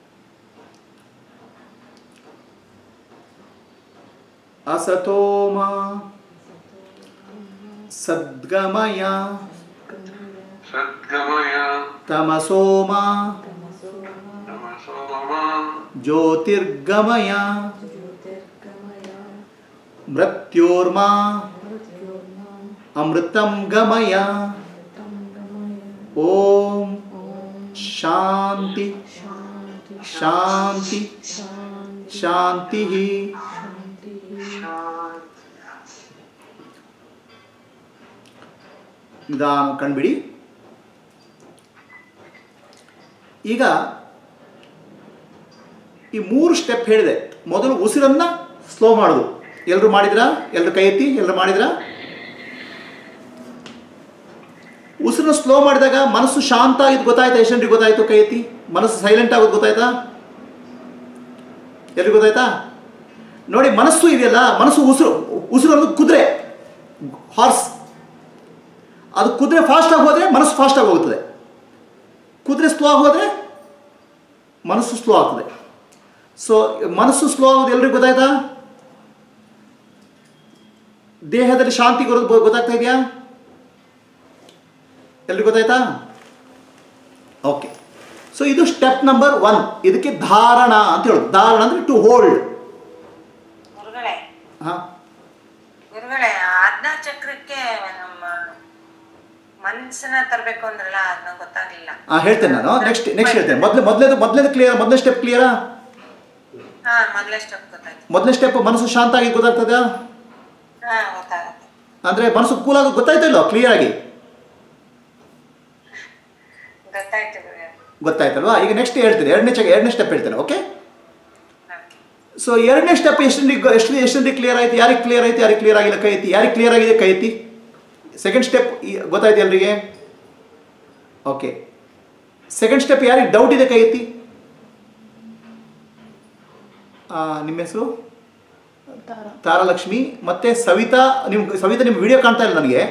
Speaker 1: ಅಸತೋಮ ಸದ್ಗಮಯ
Speaker 3: ಸದ್ಗಮಯ
Speaker 1: ತಮಸೋಮ
Speaker 3: ನಮಸೋಮ
Speaker 1: ಜ್ಯೋತಿರ್ಗಮಯ ಮೃತ್ಯೋರ್ಮಾ ಅಮೃತಂ ಗಮಯ ಓಂ ಶಾಂತಿ ಶಾಂತಿ ಶಾಂತಿ ನಿಧಾನ ಕಣ್ಬಿಡಿ ಈಗ ಈ ಮೂರು ಸ್ಟೆಪ್ ಹೇಳಿದೆ ಮೊದಲು ಉಸಿರನ್ನ ಸ್ಲೋ ಮಾಡೋದು ಎಲ್ಲರೂ ಮಾಡಿದ್ರಾ ಎಲ್ಲರೂ ಕೈ ಎತ್ತಿ ಎಲ್ಲರೂ ಮಾಡಿದ್ರಾ ಉಸಿರನ್ನ ಸ್ಲೋ ಮಾಡಿದಾಗ ಮನಸ್ಸು ಶಾಂತ ಆಗಿದ್ದು ಗೊತ್ತಾಯ್ತಾ ಎಷ್ಟು ಜನರಿಗೆ ಗೊತ್ತಾಯ್ತು ಕೈ ಎತ್ತಿ ಮನಸ್ಸು ಸೈಲೆಂಟ್ ಆಗೋದು ಗೊತ್ತಾಯ್ತಾ ಎಲ್ರಿಗೂ ಗೊತ್ತಾಯ್ತಾ ನೋಡಿ ಮನಸ್ಸು ಇದೆಯಲ್ಲ ಮನಸ್ಸು ಉಸಿರು ಉಸಿರು ಅನ್ನೋದು ಕುದುರೆ ಹಾರ್ಸ್ ಅದು ಕುದುರೆ ಫಾಸ್ಟಾಗಿ ಹೋದರೆ ಮನಸ್ಸು ಫಾಸ್ಟಾಗಿ ಹೋಗುತ್ತದೆ ಕುದುರೆ ಸ್ಲೋ ಆಗಿ ಹೋದರೆ ಮನಸ್ಸು ಸ್ಲೋ ಆಗ್ತದೆ ಸೊ ಮನಸ್ಸು ಸ್ಲೋ ಆಗೋದು ಎಲ್ರಿಗೂ ಗೊತ್ತಾಯ್ತಾ ದೇಹದಲ್ಲಿ ಶಾಂತಿ ಬರೋದು ಗೊ- ಗೊತ್ತಾಗ್ತಾ ಇದೆಯಾ ಎಲ್ರಿಗೂ ಗೊತ್ತಾಯ್ತಾ ಓಕೆ ಸೊ ಇದು ಸ್ಟೆಪ್ ನಂಬರ್ ಒನ್ ಇದಕ್ಕೆ ಧಾರಣ ಅಂತ ಹೇಳೋದು ಧಾರಣ ಅಂದರೆ ಟು ಹೋಲ್ಡ್
Speaker 5: ಗುರುಗಳೇ
Speaker 1: ಹಾಂ
Speaker 5: ಗುರುಗಳೇ ಆಜ್ಞಾ ಚಕ್ರಕ್ಕೆ ನಮ್ಮ ಮನ್ಸನ್ನ ತರಬೇಕು ಅಂದ್ರಲ್ಲ ಅದನ್ನ ಗೊತ್ತಾಗ್ಲಿಲ್ಲ
Speaker 1: ಹಾಂ ಹೇಳ್ತೇನೆ ನಾನು ನೆಕ್ಸ್ಟ್ ನೆಕ್ಸ್ಟ್ ಹೇಳ್ತೇನೆ ಮೊದಲು ಮೊದಲೇದು ಮೊದಲೇದು ಕ್ಲಿಯರ್ ಮೊದಲನೇ ಸ್ಟೆಪ್ ಕ್ಲಿಯರಾ
Speaker 5: ಹಾ ಮೊದ್ಲೇ ಸ್ಟೆಪ್ ಗೊತ್ತಾಯ್ತು
Speaker 1: ಮೊದಲನೇ ಸ್ಟೆಪ್ ಮನಸ್ಸು ಶಾಂತ ಆಗಿ ಗೊತ್ತಾಗ್ತದ
Speaker 5: ಹಾ ಗೊತ್ತಾಗತ್ತೆ
Speaker 1: ಅಂದರೆ ಮನಸ್ಸು ಕೂಲ್ ಆಗಿ ಗೊತ್ತಾಯ್ತಾ ಇಲ್ಲೋ ಕ್ಲಿಯರ್ ಆಗಿ
Speaker 5: ಗೊತ್ತಾಯ್ತು ಗುರುಗಳೇ
Speaker 1: ಗೊತ್ತಾಯ್ತಲ್ವಾ ಈಗ ನೆಕ್ಸ್ಟ್ ಹೇಳ್ತೇನೆ ಎರಡನೇ ಚೆಕ್ ಎರಡನೇ ಸ್ಟೆಪ್ ಹೇಳ್ತೇನೆ ಓಕೆ
Speaker 5: ಓಕೆ
Speaker 1: ಸೊ ಎರಡನೇ ಸ್ಟೆಪ್ ಎಷ್ಟು ಎಷ್ಟು ಎಷ್ಟೊಂದಿಗೆ ಕ್ಲಿಯರ್ ಆಯ್ತು ಯಾರಿಗೆ ಕ್ಲಿಯರ್ ಆಯ್ತು ಯಾರಿಗೆ ಕ್ಲಿಯರ್ ಆಗಿಲ್ಲ ಕೈ ಎತ್ತಿ ಯಾರಿಗೆ ಕ್ಲಿಯರ್ ಆಗಿದೆ ಕೈ ಎತ್ತಿ ಸೆಕೆಂಡ್ ಸ್ಟೆಪ್ ಗೊತ್ತಾಯ್ತು ಎಲ್ರಿಗೆ ಓಕೆ ಸೆಕೆಂಡ್ ಸ್ಟೆಪ್ ಯಾರಿಗೆ ಡೌಟ್ ಇದೆ ಕೈ ಎತ್ತಿ ಆ, ನಿಮ್ಮ ಹೆಸರು
Speaker 2: ತಾರಾ
Speaker 1: ತಾರಾಲಕ್ಷ್ಮಿ ಮತ್ತೆ ಸವಿತಾ ನಿಮ್ ಸವಿತಾ ನಿಮ್ಮ ವಿಡಿಯೋ ಕಾಣ್ತಾ ಇಲ್ಲ ನನಗೆ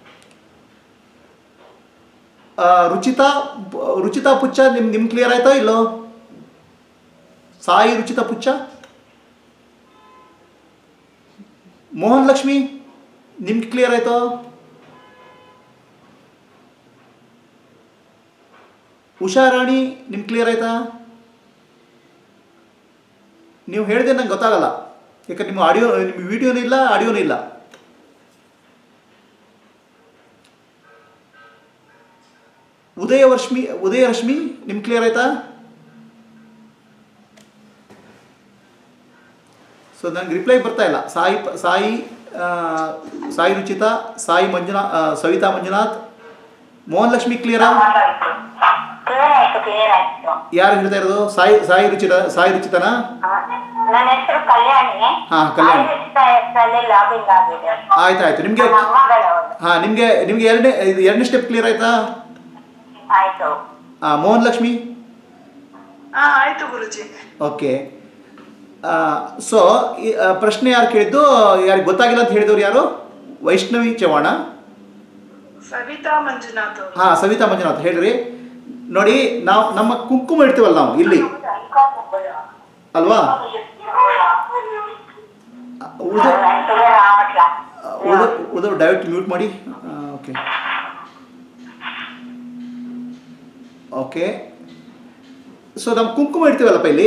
Speaker 1: ಆ, ರುಚಿತಾ ರುಚಿತಾ ಪುಚ್ಚ ನಿಮ್ ನಿಮ್ ಕ್ಲಿಯರ್ ಆಯ್ತಾ ಇಲ್ಲೋ ಸಾಯಿ ರುಚಿತಾ ಪುಚ್ಚ ಮೋಹನ್ ಲಕ್ಷ್ಮಿ ನಿಮ್ಗೆ ಕ್ಲಿಯರ್ ಆಯ್ತೋ ಉಷಾ ರಾಣಿ ನಿಮ್ಗೆ ಕ್ಲಿಯರ್ ಆಯ್ತಾ ನೀವು ಹೇಳಿದೆ ನಂಗೆ ಗೊತ್ತಾಗಲ್ಲ ಯಾಕಂದ್ರೆ ನಿಮ್ಮ ಆಡಿಯೋ ನಿಮ್ಮ ವಿಡಿಯೋನೂ ಇಲ್ಲ ಆಡಿಯೋನೂ ಇಲ್ಲ ಉದಯ ವರ್ಷಮಿ ಉದಯ ರಶ್ಮಿ ನಿಮ್ಗೆ ಕ್ಲಿಯರ್ ಆಯ್ತಾ ಸೊ ನನಗೆ ರಿಪ್ಲೈ ಬರ್ತಾ ಇಲ್ಲ ಸಾಯಿ ಪ- ಸಾಯಿ ಆ, ಸಾಯಿ ರುಚಿತಾ ಸಾಯಿ ಮಂಜುನಾಥ್ ಆ, ಸವಿತಾ ಮಂಜುನಾಥ್ ಮೋಹನ್ ಲಕ್ಷ್ಮಿ ಕ್ಲಿಯರಾ
Speaker 6: ಕ್ಲಿಯರ್ ಆಯ್ತು ಕ್ಲಿಯರ್ ಆಯ್ತು
Speaker 1: ಯಾರು ಹೇಳ್ತಾ ಇರೋದು ಸಾಯಿ ಸಾಯಿ ರುಚಿತ ಸಾಯಿ ರುಚಿತನಾ
Speaker 6: ಆ, ನನ್ನ ಹೆಸರು ಕಲ್ಯಾಣಿ
Speaker 1: ಹಾ, ಕಲ್ಯಾಣಿ.
Speaker 6: ಹೆಸರಲ್ಲಿ ಲಾಗಿಂಗ್ ಆಗಿದೆ
Speaker 1: ಆಯ್ತು ಆಯ್ತು ನಿಮಗೆ
Speaker 6: ನಮ್ಮ ಅಮ್ಮಗಳವರು
Speaker 1: ಹಾಂ ನಿಮಗೆ ನಿಮಗೆ ಎರಡನೇ ಇದು ಎರಡನೇ ಸ್ಟೆಪ್ ಕ್ಲಿಯರ್ ಆಯ್ತಾ
Speaker 6: ಆಯ್ತು
Speaker 1: ಆ, ಮೋಹನ್ ಲಕ್ಷ್ಮಿ
Speaker 2: ಹಾ ಆಯ್ತು ಗುರುಜಿ
Speaker 1: ಓಕೆ ಸೊ ಪ್ರಶ್ನೆ ಯಾರು ಕೇಳಿದ್ದು ಯಾರಿಗೆ ಗೊತ್ತಾಗಿಲ್ಲ ಅಂತ ಹೇಳಿದವ್ರು ಯಾರು ವೈಷ್ಣವಿ ಚವಾಣ
Speaker 2: ಸವಿತಾ ಮಂಜುನಾಥ್ ಅವರು
Speaker 1: ಹಾಂ ಸವಿತಾ ಮಂಜುನಾಥ್ ಹೇಳ್ರಿ ನೋಡಿ ನಾವು ನಮ್ಮ ಕುಂಕುಮ ಇಡ್ತೀವಲ್ಲ ನಾವು ಇಲ್ಲಿ ಅಲ್ವಾ ಉಳಿದು
Speaker 6: ಕ್ಲಿಯರ್ ಆಗಟ್ಲ
Speaker 1: ಉಳಿದು ಉಳಿದು ಡೈರೆಕ್ಟ್ ಮ್ಯೂಟ್ ಮಾಡಿ ಓಕೆ ಓಕೆ ಸೊ ನಮ್ಮ ಕುಂಕುಮ ಇಡ್ತೀವಲ್ಲಪ್ಪ ಇಲ್ಲಿ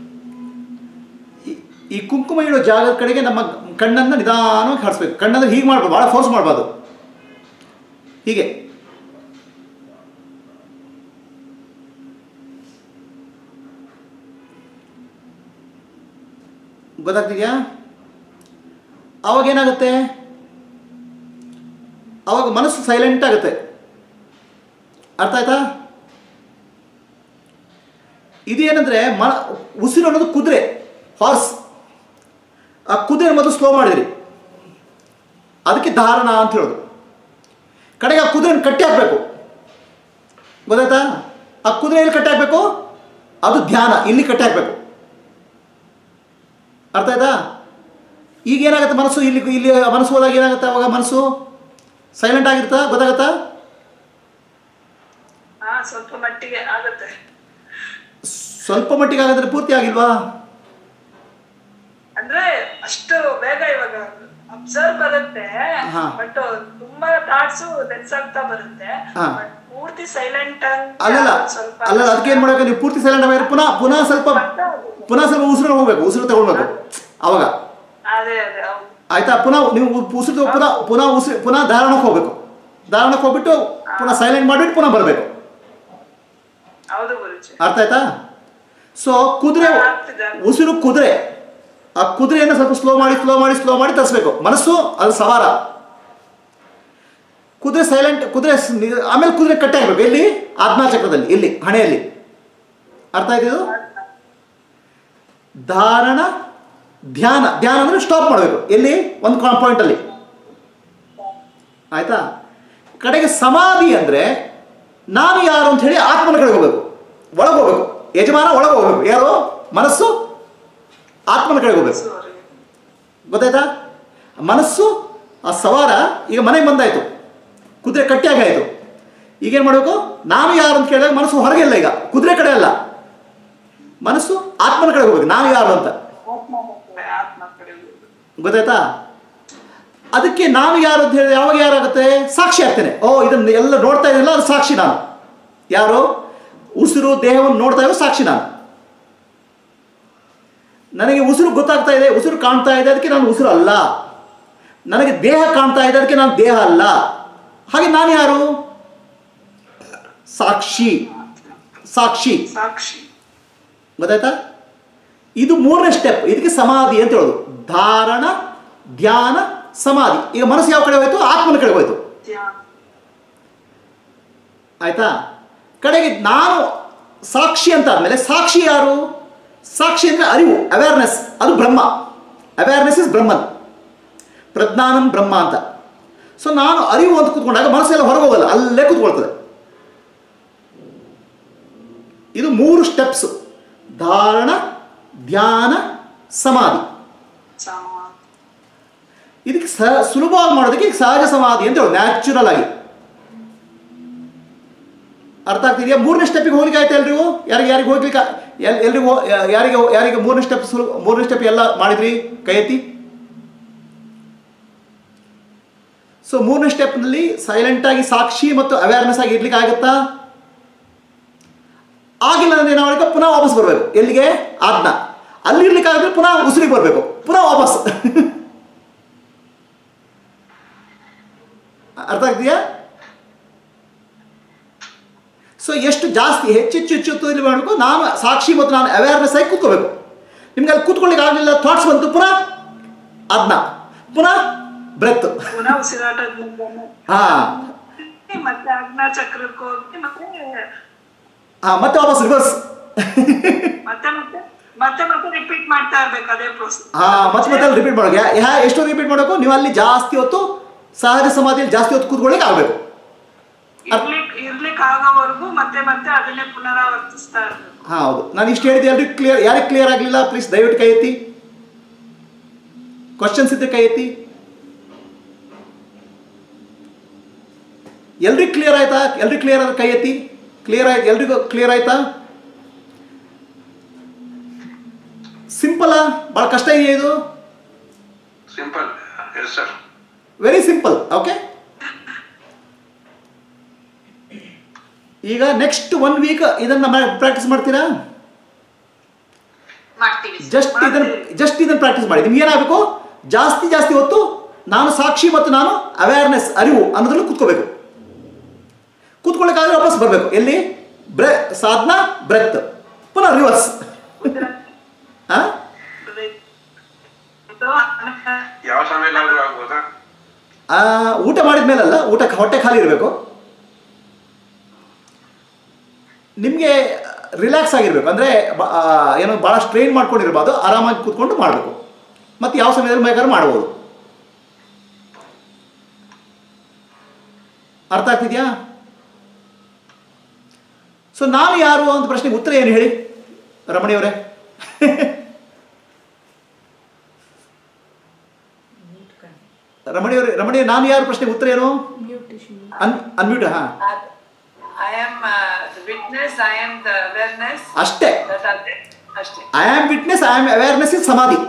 Speaker 1: ಈ- ಈ ಕುಂಕುಮ ಇಡೋ ಜಾಗದ ಕಡೆಗೆ ನಮ್ಮ ಕಣ್ಣನ್ನು ನಿಧಾನವಾಗಿ ಹಾರಿಸ್ಬೇಕು ಕಣ್ಣಂದ್ರೆ ಹೀಗೆ ಮಾಡ್ಬೋದು ಭಾಳ ಫೋರ್ಸ್ ಮಾಡಬಾರ್ದು ಹೀಗೆ ಗೊತ್ತಾಗ್ತಿದ್ಯಾ ಅವಾಗ ಏನಾಗುತ್ತೆ ಅವಾಗ ಮನಸ್ಸು ಸೈಲೆಂಟ್ ಆಗುತ್ತೆ ಅರ್ಥ ಆಯ್ತಾ ಇದೇನಂದ್ರೆ ಮ ಉಸಿರು ಅನ್ನೋದು ಕುದುರೆ ಹಾರ್ಸ್ ಆ ಕುದುರೆ ಮೊದಲು ಸ್ಲೋ ಮಾಡಿದ್ರಿ ಅದಕ್ಕೆ ಧಾರಣ ಅಂತ ಹೇಳೋದು ಕಡೆಗೆ ಆ ಕುದುರೆನ ಕಟ್ಟಿ ಹಾಕಬೇಕು ಗೊತ್ತಾಯ್ತಾ ಆ ಕುದುರೆ ಎಲ್ಲಿ ಕಟ್ಟಿ ಹಾಕಬೇಕು ಅದು ಧ್ಯಾನ ಇಲ್ಲಿ ಕಟ್ಟಿ ಹಾಕಬೇಕು ಅರ್ಥ ಆಯ್ತಾ ಈಗ ಏನಾಗುತ್ತೆ ಮನಸ್ಸು ಇಲ್ಲಿ ಇಲ್ಲಿ ಮನಸ್ಸು ಹೋದಾಗ ಏನಾಗುತ್ತೆ ಅವಾಗ ಮನಸ್ಸು ಸೈಲೆಂಟ್ ಆಗಿರುತ್ತಾ ಗೊತ್ತಾಗತ್ತಾ
Speaker 2: ಹಾ ಸ್ವಲ್ಪ ಮಟ್ಟಿಗೆ ಆಗುತ್ತೆ
Speaker 1: ಸ್ವಲ್ಪ ಮಟ್ಟಿಗೆ ಆಗಿದ್ರೆ ಪೂರ್ತಿ ಆಗಿಲ್ವಾ
Speaker 2: ಅಂದ್ರೆ ಅಷ್ಟು ಬೇಗ ಇವಾಗ ಅಬ್ಸರ್ವ್ ಬರುತ್ತೆ
Speaker 1: ಹಾ.
Speaker 2: ಬಟ್ ತುಂಬಾ ಥಾಟ್ಸ್ ಆಗ್ತಾ ಬರುತ್ತೆ
Speaker 1: ಹಾ.
Speaker 2: But ಪೂರ್ತಿ ಸೈಲೆಂಟ್
Speaker 1: ಅಲ್ಲಲ್ಲ
Speaker 2: ಸ್ವಲ್ಪ
Speaker 1: ಅಲ್ಲಲ್ಲ ಅದಕ್ಕೆ ಏನು ಮಾಡಬೇಕು ನೀವು ಪೂರ್ತಿ ಸೈಲೆಂಟ್ ಆಗಿದ್ರೆ ಪುನಃ ಪುನಃ ಸ್ವಲ್ಪ ಪುನಃ ಸ್ವಲ್ಪ ಉಸಿರು ಹೋಗ್ಬೇಕು ಉಸಿರು ತಗೊಳ್ಬೇಕು ಅವಾಗ
Speaker 2: ಅದೇ ಅದೇ ಹೌದು
Speaker 1: ಆಯ್ತಾ ಪುನಃ ನೀವು ಉಸಿರು ಪುನಃ ಪುನಃ ಉಸಿರು ಪುನಃ ಧಾರಣಕ್ಕೆ ಹೋಗ್ಬೇಕು ಧಾರಣಕ್ಕೆ ಹೋಗ್ಬಿಟ್ಟು ಪುನಃ ಸೈಲೆಂಟ್ ಮಾಡಿಬಿಟ್ಟು ಪುನಃ ಬರಬೇಕು
Speaker 2: ಹೌದು ಗುರುಜಿ
Speaker 1: ಅರ್ಥ ಆಯ್ತಾ ಸೊ ಕುದುರೆ
Speaker 2: ಆಗ್ತಿದೆ.
Speaker 1: ಉಸಿರು ಕುದುರೆ ಆ ಕುದುರೆಯನ್ನು ಸ್ವಲ್ಪ ಸ್ಲೋ ಮಾಡಿ ಸ್ಲೋ ಮಾಡಿ ಸ್ಲೋ ಮಾಡಿ ತರಿಸ್ಬೇಕು ಮನಸ್ಸು ಅದು ಸವಾರ ಕುದುರೆ ಸೈಲೆಂಟ್ ಕುದುರೆ ಸ್- ನಿ- ಆಮೇಲೆ ಕುದುರೆ ಕಟ್ಟಿ ಹಾಕ್ಬೇಕು ಎಲ್ಲಿ ಆಜ್ಞಾ ಚಕ್ರದಲ್ಲಿ ಇಲ್ಲಿ ಹಣೆಯಲ್ಲಿ ಅರ್ಥ ಆಯ್ತು ಇದು ಧಾರಣ ಧ್ಯಾನ ಧ್ಯಾನ ಅಂದ್ರೆ ಸ್ಟಾಪ್ ಮಾಡಬೇಕು ಎಲ್ಲಿ ಒಂದು ಪಾಯಿಂಟ್ ಅಲ್ಲಿ ಆಯ್ತಾ ಕಡೆಗೆ ಸಮಾಧಿ ಅಂದ್ರೆ ನಾನು ಯಾರು ಅಂತ ಹೇಳಿ ಆತ್ಮನ ಕಡೆಗೆ ಹೋಗ್ಬೇಕು ಒಳಗೆ ಹೋಗ್ಬೇಕು ಯಜಮಾನ ಒಳಗೆ ಹೋಗ್ಬೇಕು ಯಾರು ಮನಸ್ಸು ಆತ್ಮನ ಕಡೆಗೆ ಹೋಗ್ಬೇಕು
Speaker 2: Sorry.
Speaker 1: ಗೊತ್ತಾಯ್ತಾ ಮನಸ್ಸು ಆ ಸವಾರ ಈಗ ಮನೆಗೆ ಬಂದಾಯ್ತು ಕುದುರೆ ಕಟ್ಟಿಯಾಗಿ ಆಯಿತು ಈಗೇನು ಮಾಡಬೇಕು ನಾನು ಯಾರು ಅಂತ ಕೇಳಿದಾಗ ಮನಸ್ಸು ಹೊರಗೆ ಇಲ್ಲ ಈಗ ಕುದುರೆ ಕಡೆ ಅಲ್ಲ ಮನಸ್ಸು ಆತ್ಮನ ಕಡೆ ಹೋಗ್ಬೇಕು ನಾನು ಯಾರು ಅಂತ
Speaker 2: ಆತ್ಮ ಕಡೆ
Speaker 1: ಗೊತ್ತಾಯ್ತಾ ಅದಕ್ಕೆ ನಾನು ಯಾರು ಅಂತ ಹೇಳಿದ್ರೆ ಯಾವಾಗ ಯಾರಾಗುತ್ತೆ ಸಾಕ್ಷಿ ಆಗ್ತೇನೆ ಓ ಇದನ್ನ ಎಲ್ಲ ನೋಡ್ತಾ ಇದ್ದೀನಲ್ಲ ಅದು ಸಾಕ್ಷಿ ನಾನು ಯಾರು ಉಸಿರು ದೇಹವನ್ನು ನೋಡ್ತಾ ಇರೋ ಸಾಕ್ಷಿ ನಾನು ನನಗೆ ಉಸಿರು ಗೊತ್ತಾಗ್ತಾ ಇದೆ ಉಸಿರು ಕಾಣ್ತಾ ಇದೆ ಅದಕ್ಕೆ ನಾನು ಉಸಿರು ಅಲ್ಲ ನನಗೆ ದೇಹ ಕಾಣ್ತಾ ಇದೆ ಅದಕ್ಕೆ ನಾನು ದೇಹ ಅಲ್ಲ ಹಾಗೆ ನಾನು ಯಾರು ಸಾಕ್ಷಿ ಸಾಕ್ಷಿ
Speaker 2: ಸಾಕ್ಷಿ
Speaker 1: ಗೊತ್ತಾಯ್ತಾ ಇದು ಮೂರನೇ ಸ್ಟೆಪ್ ಇದಕ್ಕೆ ಸಮಾಧಿ ಅಂತ ಹೇಳೋದು ಧಾರಣ ಧ್ಯಾನ ಸಮಾಧಿ ಈಗ ಮನಸ್ಸು ಯಾವ ಕಡೆ ಹೋಯ್ತು ಆತ್ಮನ ಕಡೆ ಹೋಯ್ತು
Speaker 2: ಧ್ಯಾನ
Speaker 1: ಆಯ್ತಾ ಕಡೆಗೆ ನಾನು ಸಾಕ್ಷಿ ಅಂತ ಆದಮೇಲೆ ಸಾಕ್ಷಿ ಯಾರು ಸಾಕ್ಷಿ ಅಂದರೆ ಅರಿವು ಅವೇರ್ನೆಸ್ ಅದು ಬ್ರಹ್ಮ ಅವೇರ್ನೆಸ್ ಇಸ್ ಬ್ರಹ್ಮನ್ ಪ್ರಜ್ಞಾನಂ ಬ್ರಹ್ಮ ಅಂತ ಸೊ ನಾನು ಅರಿವು ಅಂತ ಕೂತ್ಕೊಂಡಾಗ ಮನಸ್ಸೆಲ್ಲ ಹೊರಗೆ ಹೋಗಲ್ಲ ಅಲ್ಲೇ ಕೂತ್ಕೊಳ್ತದೆ ಇದು ಮೂರು ಸ್ಟೆಪ್ಸ್ ಧಾರಣ ಧ್ಯಾನ ಸಮಾಧಿ
Speaker 2: ಸಮ
Speaker 1: ಇದಕ್ಕೆ ಸ ಸುಲಭವಾಗಿ ಮಾಡೋದಕ್ಕೆ ಸಹಜ ಸಮಾಧಿ ಅಂತ ಹೇಳೋದು ನ್ಯಾಚುರಲ್ ಆಗಿ ಅರ್ಥ ಆಗ್ತಿದೆಯಾ ಮೂರನೇ ಸ್ಟೆಪ್ಪಿಗೆ ಹೋಗ್ಲಿಕ್ಕೆ ಆಯ್ತಾ ಎಲ್ರಿಗೂ ಯಾರಿಗೆ ಯಾರಿಗೆ ಹೋಗ್ಲಿಕ್ಕೆ ಎಲ್ ಎಲ್ರಿಗೂ ಯಾ- ಯಾರಿಗೆ ಯಾರಿಗೆ ಮೂರನೇ ಸ್ಟೆಪ್ ಸುಲು ಮೂರನೇ ಸ್ಟೆಪ್ ಎಲ್ಲ ಮಾಡಿದ್ರಿ ಕೈ ಎತ್ತಿ ಸೊ ಮೂರನೇ ಸ್ಟೆಪ್ನಲ್ಲಿ ಸೈಲೆಂಟಾಗಿ ಸಾಕ್ಷಿ ಮತ್ತು ಅವೇರ್ನೆಸ್ ಆಗಿ ಇರ್ಲಿಕ್ಕೆ ಆಗುತ್ತಾ ಆಗಿಲ್ಲ ಅಂದ್ರೆ ನಾವು ಅದಕ್ಕೆ ಪುನಃ ವಾಪಸ್ ಬರಬೇಕು ಎಲ್ಲಿಗೆ ಆಜ್ಞಾ ಅಲ್ಲಿ ಇರ್ಲಿಕ್ಕೆ ಆಗಿದ್ರೆ ಪುನಃ ಉಸಿರಿಗೆ ಬರಬೇಕು ಪುನಃ ವಾಪಸ್ ಅರ್ಥ ಆಗ್ತೀಯಾ ಸೊ ಎಷ್ಟು ಜಾಸ್ತಿ ಹೆಚ್ಚೆಚ್ಚು ಹೆಚ್ಚು ಹೊತ್ತು ಇಲ್ಲಿ ಮಾಡಬೇಕು ನಾನು ಸಾಕ್ಷಿ ಮತ್ತು ನಾನು ಅವೇರ್ನೆಸ್ ಆಗಿ ಕೂತ್ಕೋಬೇಕು ನಿಮ್ಗೆ ಅಲ್ಲಿ ಕೂತ್ಕೊಳ್ಳಿಕ್ಕೆ ಆಗಲಿಲ್ಲ ಥಾಟ್ಸ್ ಬಂತು ಪುನಃ ಅದನ್ನ ಪುನಃ ಬ್ರೆತ್
Speaker 2: ಪುನಃ ಉಸಿರಾಟದ ಮೂಲಕ
Speaker 1: ಹಾಂ
Speaker 2: ಮತ್ತೆ ಅಗ್ನ ಚಕ್ರಕ್ಕೆ ಹೋಗಿ ಮತ್ತೆ
Speaker 1: ಹಾಂ ಮತ್ತೆ ವಾಪಸ್ ರಿವರ್ಸ್
Speaker 2: ಮತ್ತೆ ಮತ್ತೆ ಮತ್ತೆ ಮತ್ತೆ ರಿಪೀಟ್ ಮಾಡ್ತಾ ಇರ್ಬೇಕು ಅದೇ ಪ್ರೋಸೆಸ್
Speaker 1: ಹಾಂ ಮತ್ತೆ ಮತ್ತೆ ರಿಪೀಟ್ ಮಾಡೋಕೆ ಯಾ ಎಷ್ಟು ರಿಪೀಟ್ ಮಾಡಬೇಕು ನೀವು ಅಲ್ಲಿ ಜಾಸ್ತಿ ಹೊತ್ತು ಸಹಜ ಸಮಾಧಿಯಲ್ಲಿ ಜಾಸ್ತಿ ಹೊತ್ತು ಕೂತ್ಕೊಳ್ಳಿಕ್ಕೆ ಆಗಬೇಕು
Speaker 2: ಇರ್ಲಿಕ್ ಇರ್ಲಿಕ್ ಆಗೋವರೆಗೂ ಮತ್ತೆ ಮತ್ತೆ ಅದನ್ನೇ ಪುನರಾವರ್ತಿಸ್ತಾ ಇರ್ಬೇಕು
Speaker 1: ಹಾಂ ಹೌದು ನಾನು ಇಷ್ಟು ಹೇಳಿದೆ ಎಲ್ರಿಗೂ ಕ್ಲಿಯರ್ ಯಾರಿಗೆ ಕ್ಲಿಯರ್ ಆಗಲಿಲ್ಲ ಪ್ಲೀಸ್ ದಯವಿಟ್ಟು ಕೈ ಎತ್ತಿ ಕ್ವಶನ್ಸ್ ಇದ್ದರೆ ಕೈ ಎತ್ತಿ ಎಲ್ರಿಗೂ ಕ್ಲಿಯರ್ ಆಯ್ತಾ ಎಲ್ರಿಗೂ ಕ್ಲಿಯರ್ ಆದ್ರೆ ಕೈ ಎತ್ತಿ ಕ್ಲಿಯರ್ ಆಯ್ತು ಎಲ್ರಿಗೂ ಕ್ಲಿಯರ್ ಆಯ್ತಾ ಸಿಂಪಲಾ ಭಾಳ ಕಷ್ಟ ಇದೆಯಾ ಇದು
Speaker 3: simple yes sir
Speaker 1: very simple okay ಈಗ ನೆಕ್ಸ್ಟ್ ಒನ್ ವೀಕ್ ಇದನ್ನ ಪ್ರಾಕ್ಟೀಸ್ ಮಾಡ್ತೀರಾ
Speaker 5: ಮಾಡ್ತೀವಿ
Speaker 1: ಜಸ್ಟ್ ಇದನ್ನ ಜಸ್ಟ್ ಇದನ್ನ ಪ್ರಾಕ್ಟೀಸ್ ಮಾಡಿ ನಿಮ್ಗೆ ಏನಾಗಬೇಕು ಜಾಸ್ತಿ ಜಾಸ್ತಿ ಹೊತ್ತು ನಾನು ಸಾಕ್ಷಿ ಮತ್ತು ನಾನು ಅವೇರ್ನೆಸ್ ಅರಿವು ಅನ್ನೋದ್ರಲ್ಲಿ ಕೂತ್ಕೋಬೇಕು ಕೂತ್ಕೊಳ್ಳೋಕ್ಕಾದ್ರೆ ವಾಪಸ್ ಬರಬೇಕು ಎಲ್ಲಿ ಬ್ರೆ ಸಾಧನ ಬ್ರೆತ್ ಪುನಃ ರಿವರ್ಸ್ ಹಾಂ
Speaker 3: ಯಾವ ಸಮಯದಲ್ಲಾದ್ರೂ ಆಗ್ಬೋದಾ
Speaker 1: ಊಟ ಮಾಡಿದ ಮೇಲಲ್ಲ ಊಟ ಹೊಟ್ಟೆ ಖಾಲಿ ಇರಬೇಕು ನಿಮಗೆ ರಿಲ್ಯಾಕ್ಸ್ ಆಗಿರಬೇಕು ಅಂದರೆ ಏನು ಭಾಳ ಸ್ಟ್ರೈನ್ ಮಾಡ್ಕೊಂಡಿರ್ಬಾರ್ದು ಆರಾಮಾಗಿ ಕೂತ್ಕೊಂಡು ಮಾಡಬೇಕು ಮತ್ತು ಯಾವ ಸಮಯದಲ್ಲಿ ಬೇಕಾದ್ರೂ ಮಾಡ್ಬೋದು ಅರ್ಥ ಆಗ್ತಿದ್ಯಾ ಸೊ ನಾನು ಯಾರು ಅಂತ ಪ್ರಶ್ನೆಗೆ ಉತ್ತರ ಏನು ಹೇಳಿ ರಮಣಿಯವರೇ ರಮಣಿಯವರೇ ರಮಣಿ ನಾನು ಯಾರು ಪ್ರಶ್ನೆಗೆ ಉತ್ತರ ಏನು
Speaker 2: ಮ್ಯೂಟೇಶನ್
Speaker 1: ಅನ್ ಅನ್ಮ್ಯೂಟ್ ಹಾಂ
Speaker 7: I am uh, the witness, I am the awareness
Speaker 1: ಅಷ್ಟೇ
Speaker 7: that are there. ಅಷ್ಟೇ
Speaker 1: I am witness I am awareness is ಸಮಾಧಿ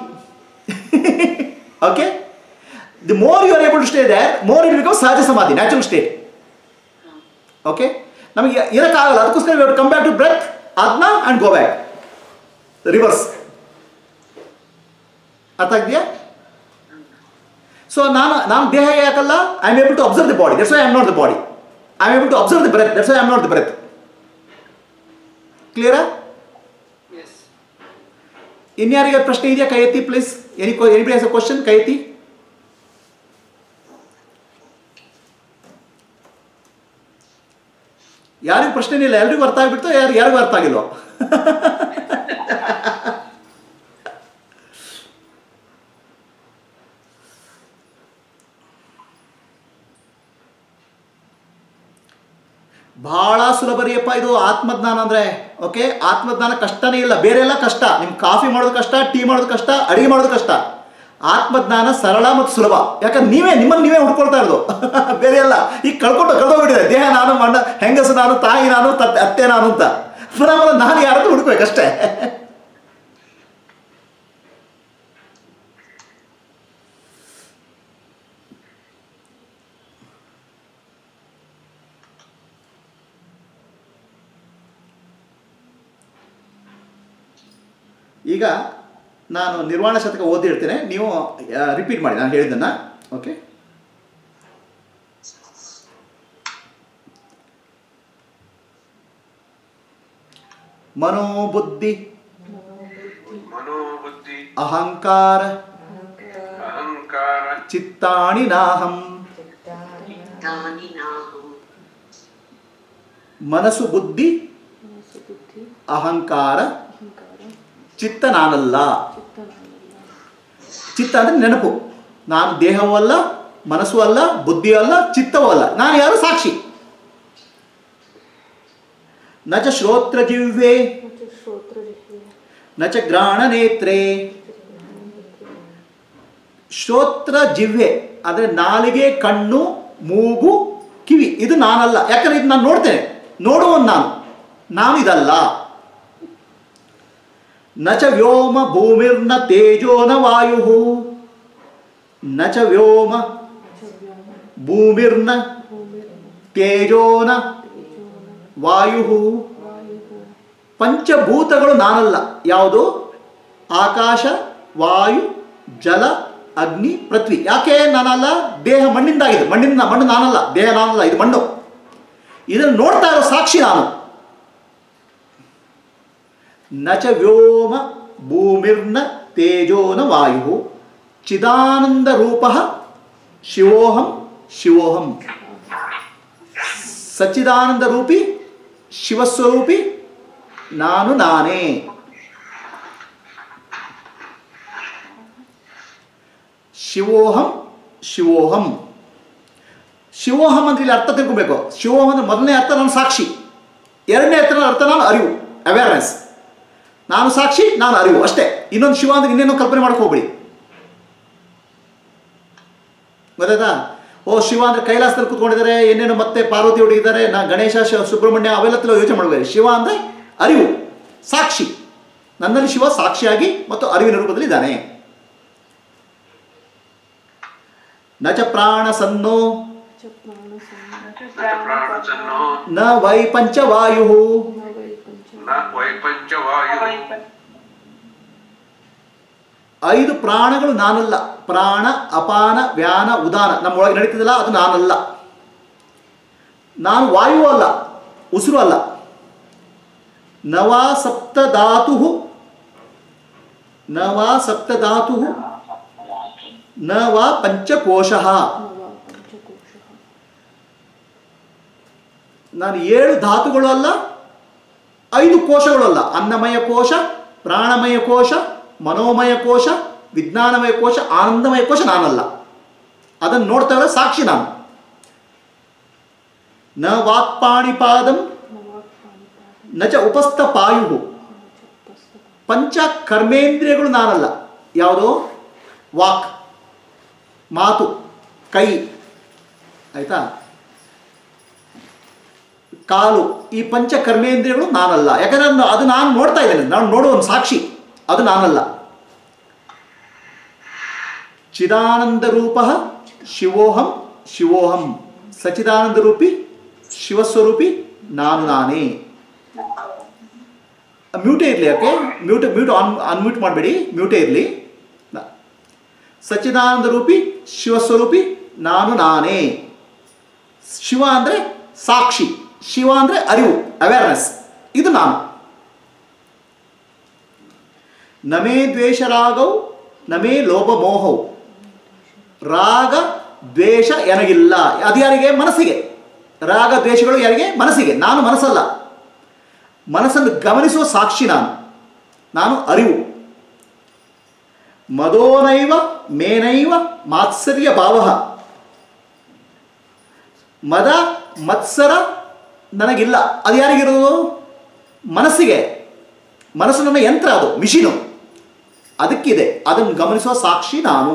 Speaker 1: okay the more you are able to stay there more it become ಸಹಜ ಸಮಾಧಿ natural state okay ನಮಗೆ ಇರೋಕ್ಕಾಗಲ್ಲ ಅದಕ್ಕೋಸ್ಕರ come back to breath ಅದನ್ನ and go back reverse ಅರ್ಥ ಆಗಿದೆಯಾ ಸೊ ನಾನು ನಾನು ದೇಹ ಯಾಕಲ್ಲ I am able to observe the body that's I am not the body I am able to observe the breath that's I am not the breath ಕ್ಲಿಯರಾ
Speaker 7: Yes.
Speaker 1: ಇನ್ಯಾರಿಗೆ ಪ್ರಶ್ನೆ ಇದೆಯಾ ಕೈ ಎತ್ತಿ please any anybody has a question ಕೈ ಎತ್ತಿ ಯಾರಿಗೂ ಪ್ರಶ್ನೆ ಇಲ್ಲ ಎಲ್ರಿಗೂ ಅರ್ಥ ಆಗ್ಬಿಡ್ತು ಯಾರು ಯಾರಿಗೂ ಅರ್ಥ ಆಗಿಲ್ವೋ ಬಹಳ ಸುಲಭ ರೀಯಪ್ಪ ಇದು ಆತ್ಮಜ್ಞಾನ ಅಂದರೆ ಓಕೆ ಆತ್ಮಜ್ಞಾನ ಕಷ್ಟನೇ ಇಲ್ಲ ಬೇರೆ ಎಲ್ಲ ಕಷ್ಟ ನಿಮ್ಗೆ ಕಾಫಿ ಮಾಡೋದು ಕಷ್ಟ ಟೀ ಮಾಡೋದು ಕಷ್ಟ ಅಡುಗೆ ಮಾಡೋದು ಕಷ್ಟ ಆತ್ಮಜ್ಞಾನ ಸರಳ ಮತ್ತು ಸುಲಭ ಯಾಕಂದ್ರೆ ನೀವೇ ನಿಮ್ಮನ್ನು ನೀವೇ ಹುಡ್ಕೊಳ್ತಾ ಇರೋದು ಬೇರೆ ಅಲ್ಲ ಈಗ ಕಳ್ಕೊಂಡು ಕಳ್ದೋಗ್ಬಿಟ್ಟಿದೆ ದೇಹ ನಾನು ಮಣ್ಣ ಹೆಂಗಸು ನಾನು ತಾಯಿ ನಾನು ತತ್ತೆ ಅತ್ತೆ ನಾನು ಅಂತ ಪುನಃ ಪುನಃ ನಾನು ಯಾರದ್ದು ಹುಡುಕ್ಬೇಕಷ್ಟೇ ಈಗ ನಾನು ನಿರ್ವಾಣ ಶತಕ ಓದಿರ್ತೇನೆ ನೀವು ರಿಪೀಟ್ ಮಾಡಿ ನಾನು ಹೇಳಿದ್ದನ್ನು ಓಕೆ ಮನೋಬುದ್ಧಿ
Speaker 3: ಮನೋಬುದ್ಧಿ
Speaker 1: ಅಹಂಕಾರ
Speaker 3: ಅಹಂಕಾರ
Speaker 1: ಚಿತ್ತಾಣಿ ನಾಹಂ ಮನಸ್ಸು ಬುದ್ಧಿ ಅಹಂಕಾರ ಚಿತ್ತ ನಾನಲ್ಲ ಚಿತ್ತ ಅಂದರೆ ನೆನಪು ನಾನು ದೇಹವೂ ಅಲ್ಲ ಮನಸ್ಸು ಅಲ್ಲ ಬುದ್ಧಿಯೂ ಅಲ್ಲ ಚಿತ್ತವೂ ಅಲ್ಲ ನಾನು ಯಾರು ಸಾಕ್ಷಿ ನ ಚ ಶ್ರೋತ್ರ ಜಿಹ್ವೆ ನ ಚ ಗ್ರಾಣ ನೇತ್ರೇ ಶ್ರೋತ್ರ ಜಿಹ್ವೆ ಅಂದರೆ ನಾಲಿಗೆ ಕಣ್ಣು ಮೂಗು ಕಿವಿ ಇದು ನಾನಲ್ಲ ಯಾಕಂದ್ರೆ ಇದು ನಾನು ನೋಡ್ತೇನೆ ನೋಡುವನು ನಾನು ನಾನು ಇದಲ್ಲ ನ ಚ ವ್ಯೋಮ ಭೂಮಿರ್ನ ತೇಜೋ ನ ವಾಯು ನ ಚ ವ್ಯೋಮ ಭೂಮಿರ್ನ ತೇಜೋ ನ ವಾಯು ಪಂಚಭೂತಗಳು ನಾನಲ್ಲ ಯಾವುದು ಆಕಾಶ ವಾಯು ಜಲ ಅಗ್ನಿ ಪೃಥ್ವಿ ಯಾಕೆ ನಾನಲ್ಲ ದೇಹ ಮಣ್ಣಿಂದಾಗಿದೆ ಮಣ್ಣಿಂದ ಮಣ್ಣು ನಾನಲ್ಲ ದೇಹ ನಾನಲ್ಲ ಇದು ಮಣ್ಣು ಇದನ್ನು ನೋಡ್ತಾ ಇರೋ ಸಾಕ್ಷಿ ನಾನು ನ ಚ ವ್ಯೋಮ ಭೂಮಿರ್ನ ತೇಜೋನ ವಾಯು ಚಿದಾನಂದ ರೂಪ ಶಿವೋಹಂ ಶಿವೋಹಂ ಸಚ್ಚಿದಾನಂದ ರೂಪಿ ಶಿವಸ್ವರೂಪಿ ನಾನು ನಾನೇ ಶಿವೋಹಂ ಶಿವೋಹಂ ಶಿವೋಹಂ ಅಂತ ಇಲ್ಲಿ ಅರ್ಥ ತಿಳ್ಕೊಬೇಕು ಶಿವೋಹಂ ಅಂದ್ರೆ ಮೊದಲನೇ ಅರ್ಥ ನಾನು ಸಾಕ್ಷಿ ಎರಡನೇ ಅರ್ಥ ಅರ್ಥ ನಾನು ಅರಿವು ಅವೇರ್ನೆಸ್ ನಾನು ಸಾಕ್ಷಿ ನಾನು ಅರಿವು ಅಷ್ಟೇ ಇನ್ನೊಂದು ಶಿವ ಅಂದ್ರೆ ಇನ್ನೇನೋ ಕಲ್ಪನೆ ಮಾಡಕ್ಕೆ ಹೋಗ್ಬಿಡಿ ಗೊತ್ತಾಯ್ತಾ ಓ ಶಿವ ಅಂದ್ರೆ ಕೈಲಾಸದಲ್ಲಿ ಕೂತ್ಕೊಂಡಿದ್ದಾರೆ ಏನೇನೋ ಮತ್ತೆ ಪಾರ್ವತಿ ಹುಡುಗಿದ್ದಾರೆ ನಾ ಗಣೇಶ ಶ- ಸುಬ್ರಹ್ಮಣ್ಯ ಅವೆಲ್ಲ ಯೋಚನೆ ಮಾಡಬೇಡಿ ಶಿವ ಅಂದ್ರೆ ಅರಿವು ಸಾಕ್ಷಿ ನನ್ನಲ್ಲಿ ಶಿವ ಸಾಕ್ಷಿಯಾಗಿ ಮತ್ತು ಅರಿವಿನ ರೂಪದಲ್ಲಿ ಇದ್ದಾನೆ ನ ಚ ಪ್ರಾಣ ಸನ್ನೋ
Speaker 3: ಪ್ರಾಣಸನ್ನೋ
Speaker 1: ನ ವೈ ಪಂಚವಾಯು
Speaker 3: ನ ವೈಪಂಚವಾಯು
Speaker 1: ಐದು ಪ್ರಾಣಗಳು ನಾನಲ್ಲ ಪ್ರಾಣ ಅಪಾನ ವ್ಯಾನ ಉದಾನ ನಮ್ಮೊಳಗೆ ನಡೀತಿದಲ್ಲ ಅದು ನಾನಲ್ಲ ನಾನು ವಾಯು ಅಲ್ಲ ಉಸಿರು ಅಲ್ಲ ನವಾ ಸಪ್ತಧಾತು ನವಾ ಸಪ್ತಧಾತು ನ ವಾ ಪಂಚಕೋಶ ನಾನು ಏಳು ಧಾತುಗಳು ಅಲ್ಲ ಐದು ಕೋಶಗಳು ಅಲ್ಲ ಅನ್ನಮಯ ಕೋಶ ಪ್ರಾಣಮಯ ಕೋಶ ಮನೋಮಯ ಕೋಶ ವಿಜ್ಞಾನಮಯ ಕೋಶ ಆನಂದಮಯ ಕೋಶ ನಾನಲ್ಲ ಅದನ್ನು ನೋಡ್ತಾ ಇರೋ ಸಾಕ್ಷಿ ನಾನು ನ ವಾಕ್ಪಾಣಿಪಾದಂ ನ ಚ ಉಪಸ್ಥ ಪಾಯು ಪಂಚ ಕರ್ಮೇಂದ್ರಿಯಗಳು ನಾನಲ್ಲ ಯಾವುದೋ ವಾಕ್ ಮಾತು ಕೈ ಆಯ್ತಾ ಕಾಲು ಈ ಪಂಚ ಕರ್ಮೇಂದ್ರಿಯಗಳು ನಾನಲ್ಲ ಯಾಕಂದ್ರೆ ನಾನು- ಅದು ನಾನು ನೋಡ್ತಾ ಇದ್ದೇನೆ ನಾನು ನೋಡುವ ಒಂದು ಸಾಕ್ಷಿ ಅದು ನಾನಲ್ಲ ಚಿದಾನಂದ ರೂಪ ಶಿವೋಹಂ ಶಿವೋಹಂ ಸಚಿದಾನಂದ ರೂಪಿ ಶಿವಸ್ವರೂಪಿ ನಾನು ನಾನೇ ಮ್ಯೂಟೇ ಇರಲಿ ಯಾಕೆ ಮ್ಯೂಟ್ ಮ್ಯೂಟ್ ಆನ್ ಅನ್ಮ್ಯೂಟ್ ಮಾಡಬೇಡಿ ಮ್ಯೂಟೇ ಇರಲಿ ಸಚ್ಚಿದಾನಂದ ರೂಪಿ ಶಿವಸ್ವರೂಪಿ ನಾನು ನಾನೇ ಶಿವ ಅಂದರೆ ಸಾಕ್ಷಿ ಶಿವ ಅಂದರೆ ಅರಿವು ಅವೇರ್ನೆಸ್ ಇದು ನಾನು ನಮೇ ದ್ವೇಷ ರಾಗವು ನಮೇ ಲೋಭ ಮೋಹವು ರಾಗ ದ್ವೇಷ ಎನಗಿಲ್ಲ ಅದು ಯಾರಿಗೆ ಮನಸ್ಸಿಗೆ ರಾಗ ದ್ವೇಷಗಳು ಯಾರಿಗೆ ಮನಸ್ಸಿಗೆ ನಾನು ಮನಸ್ಸಲ್ಲ ಮನಸ್ಸನ್ನು ಗಮನಿಸುವ ಸಾಕ್ಷಿ ನಾನು ನಾನು ಅರಿವು ಮದೋನೈವ ಮೇನೈವ ಮಾತ್ಸರ್ಯ ಭಾವ ಮದ ಮತ್ಸರ ನನಗಿಲ್ಲ ಅದು ಯಾರಿಗಿರೋದು ಮನಸ್ಸಿಗೆ ಮನಸ್ಸು ನನ್ನ ಯಂತ್ರ ಅದು ಮಿಷಿನು ಅದಕ್ಕಿದೆ ಅದನ್ನು ಗಮನಿಸುವ ಸಾಕ್ಷಿ ನಾನು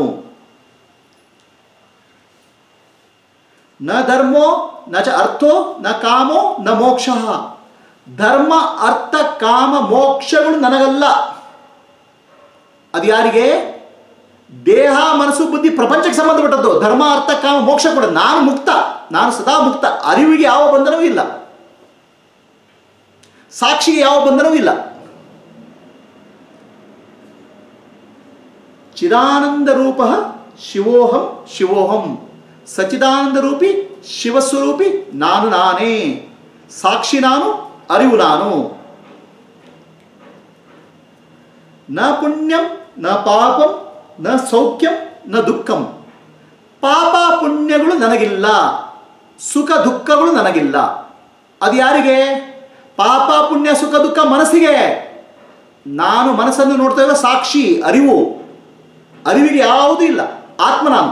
Speaker 1: ನ ಧರ್ಮೋ ನ ಚ ಅರ್ಥೋ ನ ಕಾಮೋ ನ ಮೋಕ್ಷ ಧರ್ಮ ಅರ್ಥ ಕಾಮ ಮೋಕ್ಷಗಳು ನನಗಲ್ಲ ಅದು ಯಾರಿಗೆ ದೇಹ ಮನಸ್ಸು ಬುದ್ಧಿ ಪ್ರಪಂಚಕ್ಕೆ ಸಂಬಂಧಪಟ್ಟದ್ದು ಧರ್ಮ ಅರ್ಥ ಕಾಮ ಮೋಕ್ಷ ಕೂಡ ನಾನು ಮುಕ್ತ ನಾನು ಸದಾ ಮುಕ್ತ ಅರಿವಿಗೆ ಯಾವ ಬಂಧನವೂ ಇಲ್ಲ ಸಾಕ್ಷಿಗೆ ಯಾವ ಬಂಧನವೂ ಇಲ್ಲ ಚಿದಾನಂದ ರೂಪ ಶಿವೋಹಂ ಶಿವೋಹಂ ಸಚಿದಾನಂದ ರೂಪಿ ಶಿವಸ್ವರೂಪಿ ನಾನು ನಾನೇ ಸಾಕ್ಷಿ ನಾನು ಅರಿವು ನಾನು ನ ಪುಣ್ಯಂ ನ ಪಾಪಂ ನ ಸೌಖ್ಯಂ ನ ದುಃಖಂ ಪಾಪ ಪುಣ್ಯಗಳು ನನಗಿಲ್ಲ ಸುಖ ದುಃಖಗಳು ನನಗಿಲ್ಲ ಅದು ಯಾರಿಗೆ ಪಾಪ ಪುಣ್ಯ ಸುಖ ದುಃಖ ಮನಸ್ಸಿಗೆ ನಾನು ಮನಸ್ಸನ್ನು ನೋಡ್ತಾ ಇರೋ ಸಾಕ್ಷಿ ಅರಿವು ಅರಿವಿಗೆ ಯಾವುದೂ ಇಲ್ಲ ಆತ್ಮ ನಾನು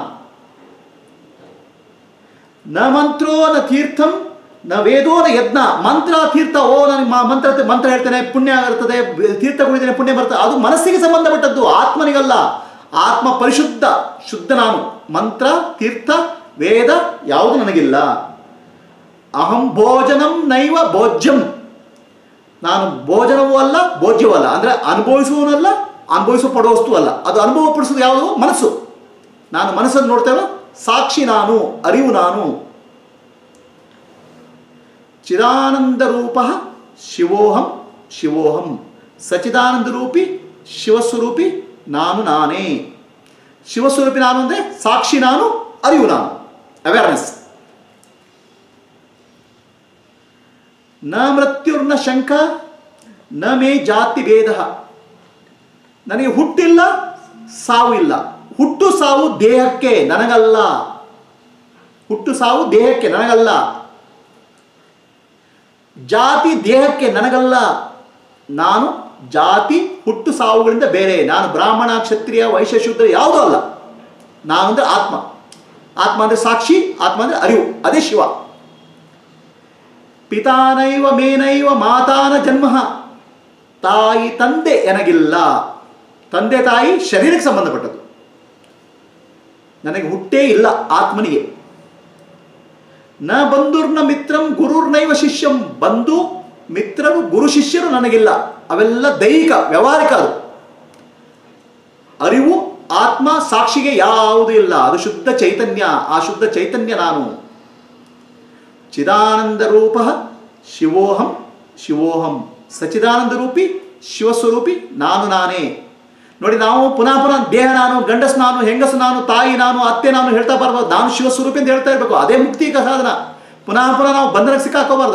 Speaker 1: ನ ಮಂತ್ರೋ ನ ತೀರ್ಥಂ ನ ವೇದೋ ನ ಯಜ್ಞ ಮಂತ್ರ ತೀರ್ಥ ಓ ನನಗೆ ಮ- ಮಂತ್ರ ಮಂತ್ರ ಹೇಳ್ತೇನೆ ಪುಣ್ಯ ಆಗಿರ್ತದೆ ತೀರ್ಥ ಕುಡಿತೇನೆ ಪುಣ್ಯ ಬರ್ತದೆ ಅದು ಮನಸ್ಸಿಗೆ ಸಂಬಂಧಪಟ್ಟದ್ದು ಆತ್ಮನಿಗಲ್ಲ ಆತ್ಮ ಪರಿಶುದ್ಧ ಶುದ್ಧ ನಾನು ಮಂತ್ರ ತೀರ್ಥ ವೇದ ಯಾವುದು ನನಗಿಲ್ಲ ಅಹಂ ಭೋಜನಂ ನೈವ ಭೋಜ್ಯಂ ನಾನು ಭೋಜನವೂ ಅಲ್ಲ ಭೋಜ್ಯವೂ ಅಲ್ಲ ಅಂದರೆ ಅನುಭವಿಸುವವನಲ್ಲ ಅನುಭವಿಸುವ ಪಡುವ ವಸ್ತು ಅಲ್ಲ ಅದು ಅನುಭವ ಪಡಿಸೋದು ಯಾವುದು ಮನಸ್ಸು ನಾನು ಮನಸ್ಸನ್ನು ನೋಡ್ತೇವೆ ಸಾಕ್ಷಿ ನಾನು ಅರಿವು ನಾನು ಚಿದಾನಂದ ರೂಪ ಶಿವೋಹಂ ಶಿವೋಹಂ ಸಚಿದಾನಂದ ರೂಪಿ ಶಿವಸ್ವರೂಪಿ ನಾನು ನಾನೇ ಶಿವಸ್ವರೂಪಿ ನಾನು ಅಂದರೆ ಸಾಕ್ಷಿ ನಾನು ಅರಿವು ನಾನು ಅವೇರ್ನೆಸ್ ನ ಮೃತ್ಯುರ್ನ ಶಂಕ ನ ಮೇ ಜಾತಿ ಭೇದ ನನಗೆ ಹುಟ್ಟಿಲ್ಲ ಸಾವು ಇಲ್ಲ ಹುಟ್ಟು ಸಾವು ದೇಹಕ್ಕೆ ನನಗಲ್ಲ ಹುಟ್ಟು ಸಾವು ದೇಹಕ್ಕೆ ನನಗಲ್ಲ ಜಾತಿ ದೇಹಕ್ಕೆ ನನಗಲ್ಲ ನಾನು ಜಾತಿ ಹುಟ್ಟು ಸಾವುಗಳಿಂದ ಬೇರೆ ನಾನು ಬ್ರಾಹ್ಮಣ ಕ್ಷತ್ರಿಯ ವೈಶ್ಯ ಶೂದ್ರ ಯಾವುದೂ ಅಲ್ಲ ನಾನು ಅಂದರೆ ಆತ್ಮ ಆತ್ಮ ಅಂದರೆ ಸಾಕ್ಷಿ ಆತ್ಮ ಅಂದರೆ ಅರಿವು ಅದೇ ಶಿವ ಪಿತಾನೈವ ಮೇನೈವ ಮಾತಾನ ಜನ್ಮ ತಾಯಿ ತಂದೆ ಎನಗಿಲ್ಲ ತಂದೆ ತಾಯಿ ಶರೀರಕ್ಕೆ ಸಂಬಂಧಪಟ್ಟದ್ದು ನನಗೆ ಹುಟ್ಟೇ ಇಲ್ಲ ಆತ್ಮನಿಗೆ ನ ಬಂಧುರ್ನ ಮಿತ್ರಂ ಗುರುರ್ನೈವ ಶಿಷ್ಯಂ ಬಂಧು ಮಿತ್ರರು ಗುರು ಶಿಷ್ಯರು ನನಗಿಲ್ಲ ಅವೆಲ್ಲ ದೈಹಿಕ ವ್ಯವಹಾರಿಕ ಅದು ಅರಿವು ಆತ್ಮ ಸಾಕ್ಷಿಗೆ ಯಾವುದೂ ಇಲ್ಲ ಅದು ಶುದ್ಧ ಚೈತನ್ಯ ಆ ಶುದ್ಧ ಚೈತನ್ಯ ನಾನು ಚಿದಾನಂದ ರೂಪ ಶಿವೋಹಂ ಶಿವೋಹಂ ಸಚಿದಾನಂದ ರೂಪಿ ಶಿವಸ್ವರೂಪಿ ನಾನು ನಾನೇ ನೋಡಿ ನಾವು ಪುನಃ ಪುನಃ ದೇಹ ನಾನು ಗಂಡಸ್ ನಾನು ಹೆಂಗಸು ನಾನು ತಾಯಿ ನಾನು ಅತ್ತೆ ನಾನು ಹೇಳ್ತಾ ಬರಬಾರ್ದು ನಾನು ಶಿವಸ್ವರೂಪಿ ಅಂತ ಹೇಳ್ತಾ ಇರಬೇಕು ಅದೇ ಮುಕ್ತಿ ಈಗ ಸಾಧನ ಪುನಃ ಪುನಃ ನಾವು ಬಂಧನಕ್ಕೆ ಸಿಕ್ಕಾಕೋಬಾರ್ದು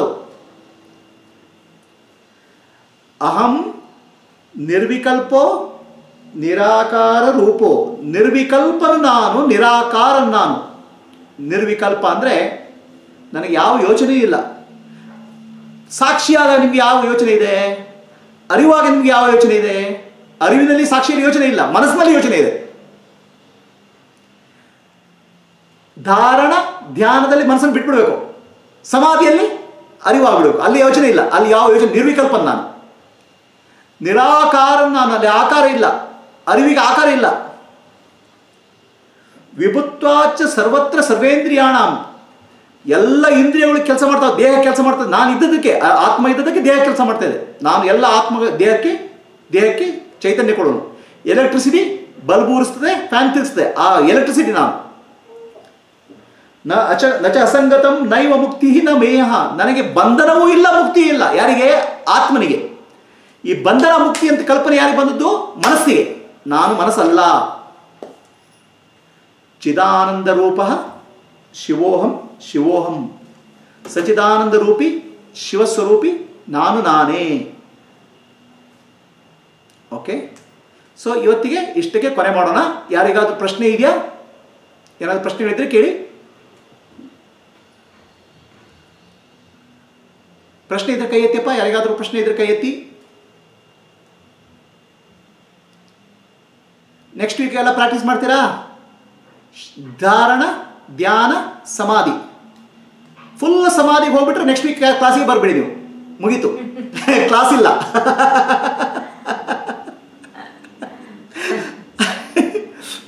Speaker 1: ಅಹಂ ನಿರ್ವಿಕಲ್ಪೋ ನಿರಾಕಾರ ರೂಪೋ ನಿರ್ವಿಕಲ್ಪನು ನಾನು ನಿರಾಕಾರ ನಾನು ನಿರ್ವಿಕಲ್ಪ ಅಂದರೆ ನನಗೆ ಯಾವ ಯೋಚನೆ ಇಲ್ಲ ಸಾಕ್ಷಿಯಾಗ ನಿಮ್ಗೆ ಯಾವ ಯೋಚನೆ ಇದೆ ಅರಿವಾಗ ನಿಮ್ಗೆ ಯಾವ ಯೋಚನೆ ಇದೆ ಅರಿವಿನಲ್ಲಿ ಸಾಕ್ಷಿಯಲ್ಲಿ ಯೋಚನೆ ಇಲ್ಲ ಮನಸ್ಸಿನಲ್ಲಿ ಯೋಚನೆ ಇದೆ ಧಾರಣ ಧ್ಯಾನದಲ್ಲಿ ಮನಸ್ಸನ್ನು ಬಿಟ್ಬಿಡ್ಬೇಕು ಸಮಾಧಿಯಲ್ಲಿ ಅರಿವಾಗಬೇಕು ಅಲ್ಲಿ ಯೋಚನೆ ಇಲ್ಲ ಅಲ್ಲಿ ಯಾವ ಯೋಚನೆ ನಿರ್ವಿಕಲ್ಪನ್ ನಾನು ನಿರಾಕಾರ ನಾನು ಅಲ್ಲಿ ಆಕಾರ ಇಲ್ಲ ಅರಿವಿಗೆ ಆಕಾರ ಇಲ್ಲ ವಿಭುತ್ವಾಚ ಸರ್ವತ್ರ ಸರ್ವೇಂದ್ರಿಯಾಣಂ ಎಲ್ಲ ಇಂದ್ರಿಯಗಳು ಕೆಲಸ ಮಾಡ್ತಾವೆ ದೇಹ ಕೆಲಸ ಮಾಡ್ತದೆ ನಾನು ಇದ್ದದಕ್ಕೆ ಆ- ಆತ್ಮ ಇದ್ದದಕ್ಕೆ ದೇಹ ಕೆಲಸ ಮಾಡ್ತಾ ಇದೆ ನಾನು ಎಲ್ಲ ಆತ್ಮ ದೇಹಕ್ಕೆ ದೇಹಕ್ಕೆ ಚೈತನ್ಯ ಕೊಡೋನು ಎಲೆಕ್ಟ್ರಿಸಿಟಿ ಬಲ್ಬ್ ಉರಿಸ್ತದೆ ಫ್ಯಾನ್ ತಿರ್ಸ್ತದೆ ಆ ಎಲೆಕ್ಟ್ರಿಸಿಟಿ ನಾನು ನ ಅಚ ನಚ ಅಸಂಗತಂ ನೈವ ಮುಕ್ತಿ ನ ಮೇಹ ನನಗೆ ಬಂಧನವೂ ಇಲ್ಲ ಮುಕ್ತಿ ಇಲ್ಲ ಯಾರಿಗೆ ಆತ್ಮನಿಗೆ ಈ ಬಂಧನ ಮುಕ್ತಿ ಅಂತ ಕಲ್ಪನೆ ಯಾರಿಗೆ ಬಂದದ್ದು ಮನಸ್ಸಿಗೆ ನಾನು ಮನಸ್ಸಲ್ಲ ಚಿದಾನಂದ ರೂಪ ಶಿವೋಹಂ ಶಿವೋಹಂ ಸಚಿದಾನಂದ ರೂಪಿ ಶಿವಸ್ವರೂಪಿ ನಾನು ನಾನೇ ಓಕೆ ಸೊ ಇವತ್ತಿಗೆ ಇಷ್ಟಕ್ಕೆ ಕೊನೆ ಮಾಡೋಣ ಯಾರಿಗಾದ್ರೂ ಪ್ರಶ್ನೆ ಇದೆಯಾ ಏನಾದ್ರು ಪ್ರಶ್ನೆಗಳಿದ್ರೆ ಕೇಳಿ ಪ್ರಶ್ನೆ ಇದ್ರೆ ಕೈ ಎತ್ತಿಯಪ್ಪ ಯಾರಿಗಾದ್ರೂ ಪ್ರಶ್ನೆ ಇದ್ರೆ ಕೈ ಎತ್ತಿ ನೆಕ್ಸ್ಟ್ ವೀಕ್ ಎಲ್ಲ ಪ್ರಾಕ್ಟೀಸ್ ಮಾಡ್ತೀರಾ ಧಾರಣ ಧ್ಯಾನ ಸಮಾಧಿ ಫುಲ್ ಸಮಾಧಿಗೆ ಹೋಗ್ಬಿಟ್ರೆ ನೆಕ್ಸ್ಟ್ ವೀಕ್ ಕ್ಲಾಸಿಗೆ ಬರಬೇಡಿ ನೀವು ಮುಗೀತು ಕ್ಲಾಸ್ ಇಲ್ಲ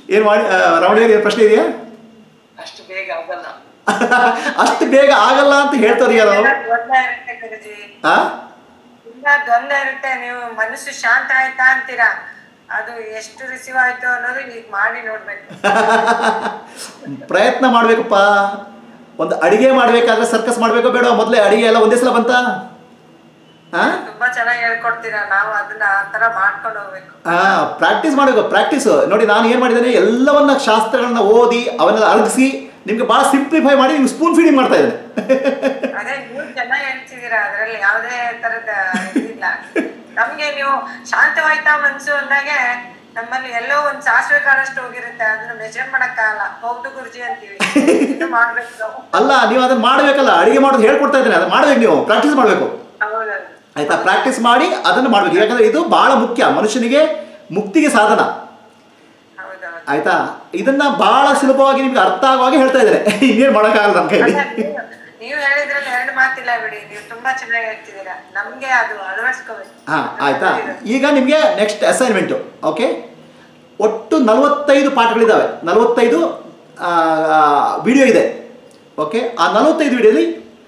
Speaker 1: ಏನು ಮಾಡಿ ಆ, ರಮಣಿಯವ್ರಿಗೆ ಏನ್ ಪ್ರಶ್ನೆ ಇದೆಯಾ
Speaker 7: ಅಷ್ಟು ಬೇಗ ಆಗಲ್ಲ
Speaker 1: ಅಷ್ಟು ಬೇಗ ಆಗಲ್ಲ ಅಂತ ಹೇಳ್ತಾರೆ ಯಾರು
Speaker 5: ಎಲ್ಲ ದ್ವಂದ್ವ ಇರುತ್ತೆ ಗುರುಜಿ
Speaker 1: ಆ
Speaker 5: ತುಂಬಾ ದ್ವಂದ್ವ ಇರುತ್ತೆ ನೀವು ಮನಸ್ಸು ಶಾಂತ ಆಯ್ತಾ ಅಂತೀರಾ ಅದು ಎಷ್ಟು ರಿಸೀವ್ ಆಯ್ತು ಅನ್ನೋದು ಈಗ ಮಾಡಿ ನೋಡ್ಬೇಕು
Speaker 1: ಪ್ರಯತ್ನ ಮಾಡ್ಬೇಕಪ್ಪ ಒಂದು ಅಡಿಗೆ ಮಾಡ್ಬೇಕಾದ್ರೆ ಸರ್ಕಸ್ ಮಾಡ್ಬೇಕೋ ಬೇಡ ಮೊದಲೇ ಅಡಿಗೆ ಎಲ್ಲ ಒಂದೇ ಸಲ ಬಂತ ಆ
Speaker 5: ತುಂಬಾ ಚೆನ್ನಾಗಿ ಹೇಳ್ಕೊಡ್ತೀರಾ ನಾವು ಅದನ್ನ ಆ ತರ ಮಾಡ್ಕೊಂಡು ಹೋಗ್ಬೇಕು
Speaker 1: ಆ ಪ್ರಾಕ್ಟೀಸ್ ಮಾಡಬೇಕು ಪ್ರಾಕ್ಟೀಸ್ ನೋಡಿ ನಾನು ಏನು ಮಾಡಿದ್ದೇನೆ ಎಲ್ಲವನ್ನ ಶಾಸ್ತ್ರಗಳನ್ನ ಓದಿ ಅವನ್ನೆಲ್ಲ ಅರಗಿಸಿ ನಿಮ್ಗೆ ಭಾಳ ಸಿಂಪ್ಲಿಫೈ ಮಾಡಿ ನಿಮ್ಗೆ ಸ್ಪೂನ್ ಫೀಡಿಂಗ್ ಮಾಡ್ತಾ ಇದ್ದೇನೆ
Speaker 5: ಅದೇ ನೀವು ಚೆನ್ನಾಗಿ ಹೇಳ್ತಿದ್ದೀರಾ ಅದ್ರಲ್ಲಿ ಯಾವುದೇ ತರದ ಇದಿಲ್ಲ ನಮ್ಗೆ ನೀವು ಶಾಂತವಾಯ್ತಾ ಮನ್ಸು ಅಂದಾಗೆ ನಮ್ಮಲ್ಲಿ ಎಲ್ಲೋ ಒಂದ್ ಸಾಸಿವೆ ಕಾಳಷ್ಟು ಹೋಗಿರುತ್ತೆ ಅದನ್ನ ಮೆಜರ್ ಮಾಡಕ್ಕಾಗಲ್ಲ ಹೌದು ಗುರುಜಿ ಅಂತೀವಿ ಇನ್ನು ಮಾಡ್ಬೇಕು ನಾವು
Speaker 1: ಅಲ್ಲ ನೀವು ಅದನ್ನ ಮಾಡಬೇಕಲ್ಲ ಅಡಿಗೆ ಮಾಡೋದು ಹೇಳ್ಕೊಡ್ತಾ ಇದ್ದೇನೆ ಅದನ್ನ ಮಾಡ್ಬೇಕು ನೀವು ಪ್ರಾಕ್ಟೀಸ್ ಮಾಡಬೇಕು
Speaker 5: ಹೌದೌದು
Speaker 1: ಆಯ್ತಾ ಪ್ರಾಕ್ಟೀಸ್ ಮಾಡಿ ಅದನ್ನು ಮಾಡಬೇಕು ಯಾಕಂದ್ರೆ ಇದು ಬಹಳ ಮುಖ್ಯ ಮನುಷ್ಯನಿಗೆ ಮುಕ್ತಿಗೆ ಸಾಧನ
Speaker 5: ಹೌದೌದು
Speaker 1: ಆಯ್ತಾ ಇದನ್ನ ಬಹಳ ಸುಲಭವಾಗಿ ನಿಮ್ಗೆ ಅರ್ಥ ಆಗುವಾಗೆ ಹೇಳ್ತಾ ಇದ್ದೇನೆ ಇನ್ನೇನು ಮಾಡೋಕ್ಕಾಗಲ್ಲ ನಮ್ಮ ಕೈಲಿ
Speaker 5: ಅಲ್ಲ, ನೀವು- ನೀವು ಹೇಳಿದ್ರಲ್ಲಿ ಎರಡು ಮಾತಿಲ್ಲ ಬಿಡಿ ನೀವು ತುಂಬಾ ಚೆನ್ನಾಗಿ ಹೇಳ್ತಿದ್ದೀರಾ ನಮ್ಗೆ ಅದು ಅಳವಡಿಸ್ಕೋಬೇಕು
Speaker 1: ಹಾ ಆಯ್ತಾ ಈಗ ನಿಮಗೆ ನೆಕ್ಸ್ಟ್ ಅಸೈನ್ಮೆಂಟು ಓಕೆ ಒಟ್ಟು ನಲವತ್ತೈದು ಪಾಠಗಳಿದ್ದಾವೆ ನಲವತ್ತೈದು ವಿಡಿಯೋ ಇದೆ ಓಕೆ ಆ ನಲವತ್ತೈದು ವಿಡಿಯೋಲಿ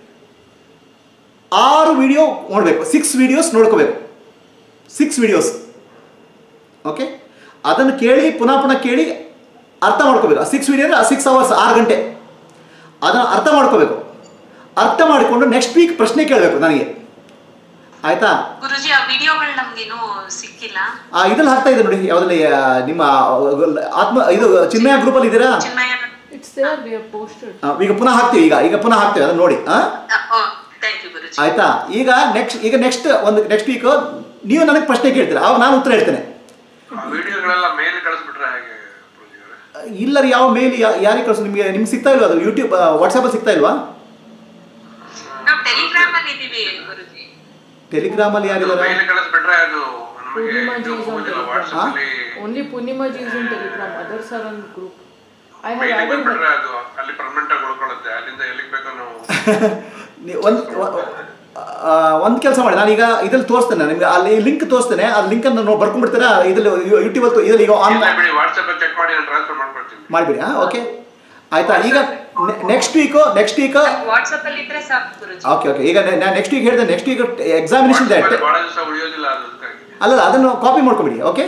Speaker 1: ಆರು ವಿಡಿಯೋ ನೋಡಬೇಕು ಸಿಕ್ಸ್ ವಿಡಿಯೋಸ್ ನೋಡ್ಕೋಬೇಕು ಸಿಕ್ಸ್ ವಿಡಿಯೋಸ್ ಓಕೆ ಅದನ್ನು ಕೇಳಿ ಪುನಃ ಪುನಃ ಕೇಳಿ ಅರ್ಥ ಮಾಡ್ಕೋಬೇಕು ಸಿಕ್ಸ್ ವಿಡಿಯೋ ಅಂದರೆ ಸಿಕ್ಸ್ ಅವರ್ಸ್ ಆರು ಗಂಟೆ ಅದನ್ನು ಅರ್ಥ ಮಾಡ್ಕೋಬೇಕು ಅರ್ಥ ಮಾಡಿಕೊಂಡು ನೆಕ್ಸ್ಟ್ ವೀಕ್ ಪ್ರಶ್ನೆ ಕೇಳಬೇಕು ನನಗೆ ಆಯಿತಾ
Speaker 8: ಗುರುಜಿ ಆ ವಿಡಿಯೋಗಳು ನಮ್ಗೇನು ಸಿಕ್ಕಿಲ್ಲ
Speaker 1: ಆ ಇದ್ರಲ್ಲಿ ಹಾಕ್ತಾ ಇದೆ ನೋಡಿ ಯಾವುದ್ರಲ್ಲಿ ಆ, ನಿಮ್ಮ ಆತ್ಮ ಇದು ಚಿನ್ಮಯ ಗ್ರೂಪಲ್ಲಿ ಇದ್ದೀರಾ
Speaker 8: ಚಿನ್ಮಯ
Speaker 9: It's there, we have posted.
Speaker 1: ಆ, ಈಗ ಪುನಃ ಹಾಕ್ತೀವಿ ಈಗ ಈಗ ಪುನಃ ಹಾಕ್ತೀವಿ ಅದನ್ನ ನೋಡಿ ಆ?
Speaker 8: ಥ್ಯಾಂಕ್ ಯು ಗುರುಜಿ
Speaker 1: ಆಯ್ತಾ ಈಗ ನೆಕ್ಸ್ಟ್ ಈಗ ನೆಕ್ಸ್ಟ್ ಒಂದು ನೆಕ್ಸ್ಟ್ ವೀಕ್ ನೀವು ನನಗೆ ಪ್ರಶ್ನೆ ಕೇಳ್ತೀರಾ ಅವಾಗ ನಾನು ಉತ್ತರ ಹೇಳ್ತೇನೆ
Speaker 3: ಆ ವಿಡಿಯೋಗಳೆಲ್ಲ ಮೇಲೆ ಕಳಿಸ್ಬಿಟ್ರೆ ಹೇಗೆ ಪ್ರಭುಜಿ ಅವರೇ?
Speaker 1: ಇಲ್ಲ ರೀ ಯಾವ ಮೇಲ್ ಯಾರಿಗೆ ಕಳಿಸು ನಿಮಗೆ ನಿಮ್ಗೆ ಸಿಗ್ತಾ ಇಲ್ವಾ ಅದು ಯೂಟ್ಯೂಬ್ ವಾಟ್ಸಪ್ಪಲ್ಲಿ ಸಿಗ್ತಾ ಇಲ್ವಾ
Speaker 8: ನಾವು ಟೆಲಿಗ್ರಾಮ್ ಅಲ್ಲಿ ಇದೀವಿ ಗುರುಜಿ
Speaker 1: ಟೆಲಿಗ್ರಾಮಲ್ಲಿ ಯಾರಿದ್ದಾರೆ
Speaker 3: ಮೇಲೆ ಕಳಿಸ್ಬಿಟ್ರೆ ಅದು ನಮಗೆ
Speaker 9: ಪೂರ್ಣಿಮಾ
Speaker 3: ಇದು
Speaker 9: ಜೀಸ್ on
Speaker 3: ಹೋಗೋದಿಲ್ಲ
Speaker 9: Telegram.
Speaker 3: ವಾಟ್ಸಪ್ ಅಲ್ಲಿ
Speaker 9: Only Purnima ji is in Telegram, others are on group. I have
Speaker 3: ಮೇಲೆ
Speaker 9: added
Speaker 3: ಬಂದ್ಬಿಟ್ರೆ
Speaker 9: her.
Speaker 3: ಅದು ಅಲ್ಲಿ ಪರ್ಮನೆಂಟ್ ಆಗಿ ಉಳ್ಕೊಳ್ಳುತ್ತೆ ಅಲ್ಲಿಂದ ಎಲ್ಲಿಗೆ ಬೇಕೋ ನಾವು
Speaker 1: ನೀವು ಒಂದು ಒಂದು ಕೆಲಸ ಮಾಡಿ ನಾನೀಗ ಇದ್ರಲ್ಲಿ ತೋರಿಸ್ತೇನೆ ನಿಮ್ಗೆ ಅಲ್ಲಿ ಲಿಂಕ್ ತೋರಿಸ್ತೇನೆ ಆ ಲಿಂಕನ್ನು ನಾವು ಬರ್ಕೊಂಡ್ಬಿಡ್ತೀರಾ ಇದ್ರಲ್ಲಿ ಯೂಟ್ಯೂಬಲ್ಲಿ ಇದ್ರಲ್ಲಿ ಈಗ ಆನ್
Speaker 3: ಇಲ್ಲ ಬಿಡಿ ವಾಟ್ಸಪ್ ಚೆಕ್ ಮಾಡಿ ನಾನು ಟ್ರಾನ್ಸ್ಫರ್ ಮಾಡ್ಕೊಡ್ತೀನಿ
Speaker 1: ಮಾಡಿಬಿಡಿ ಹಾಂ ಓಕೆ ಆಯ್ತಾ ಈಗ next week next week
Speaker 8: WhatsApp ಅಲ್ಲಿ ಇದ್ರೆ ಸಾಕು ಗುರುಜಿ
Speaker 1: ಓಕೆ ಓಕೆ ಈಗ ನಾನು ನೆಕ್ಸ್ಟ್ ವೀಕ್ ಹೇಳಿದೆ ನೆಕ್ಸ್ಟ್ ವೀಕ್ ಎಕ್ಸಾಮಿನೇಷನ್ ಇದೆ
Speaker 3: WhatsApp ಅಲ್ಲಿ ಬಹಳ ದಿವಸ ಉಳಿಯೋದಿಲ್ಲ ಅದು ಅದಕ್ಕಾಗಿ
Speaker 1: ಅಲ್ಲಲ್ಲ ಅದನ್ನು ಕಾಪಿ ಮಾಡ್ಕೊಬಿಡಿ ಓಕೆ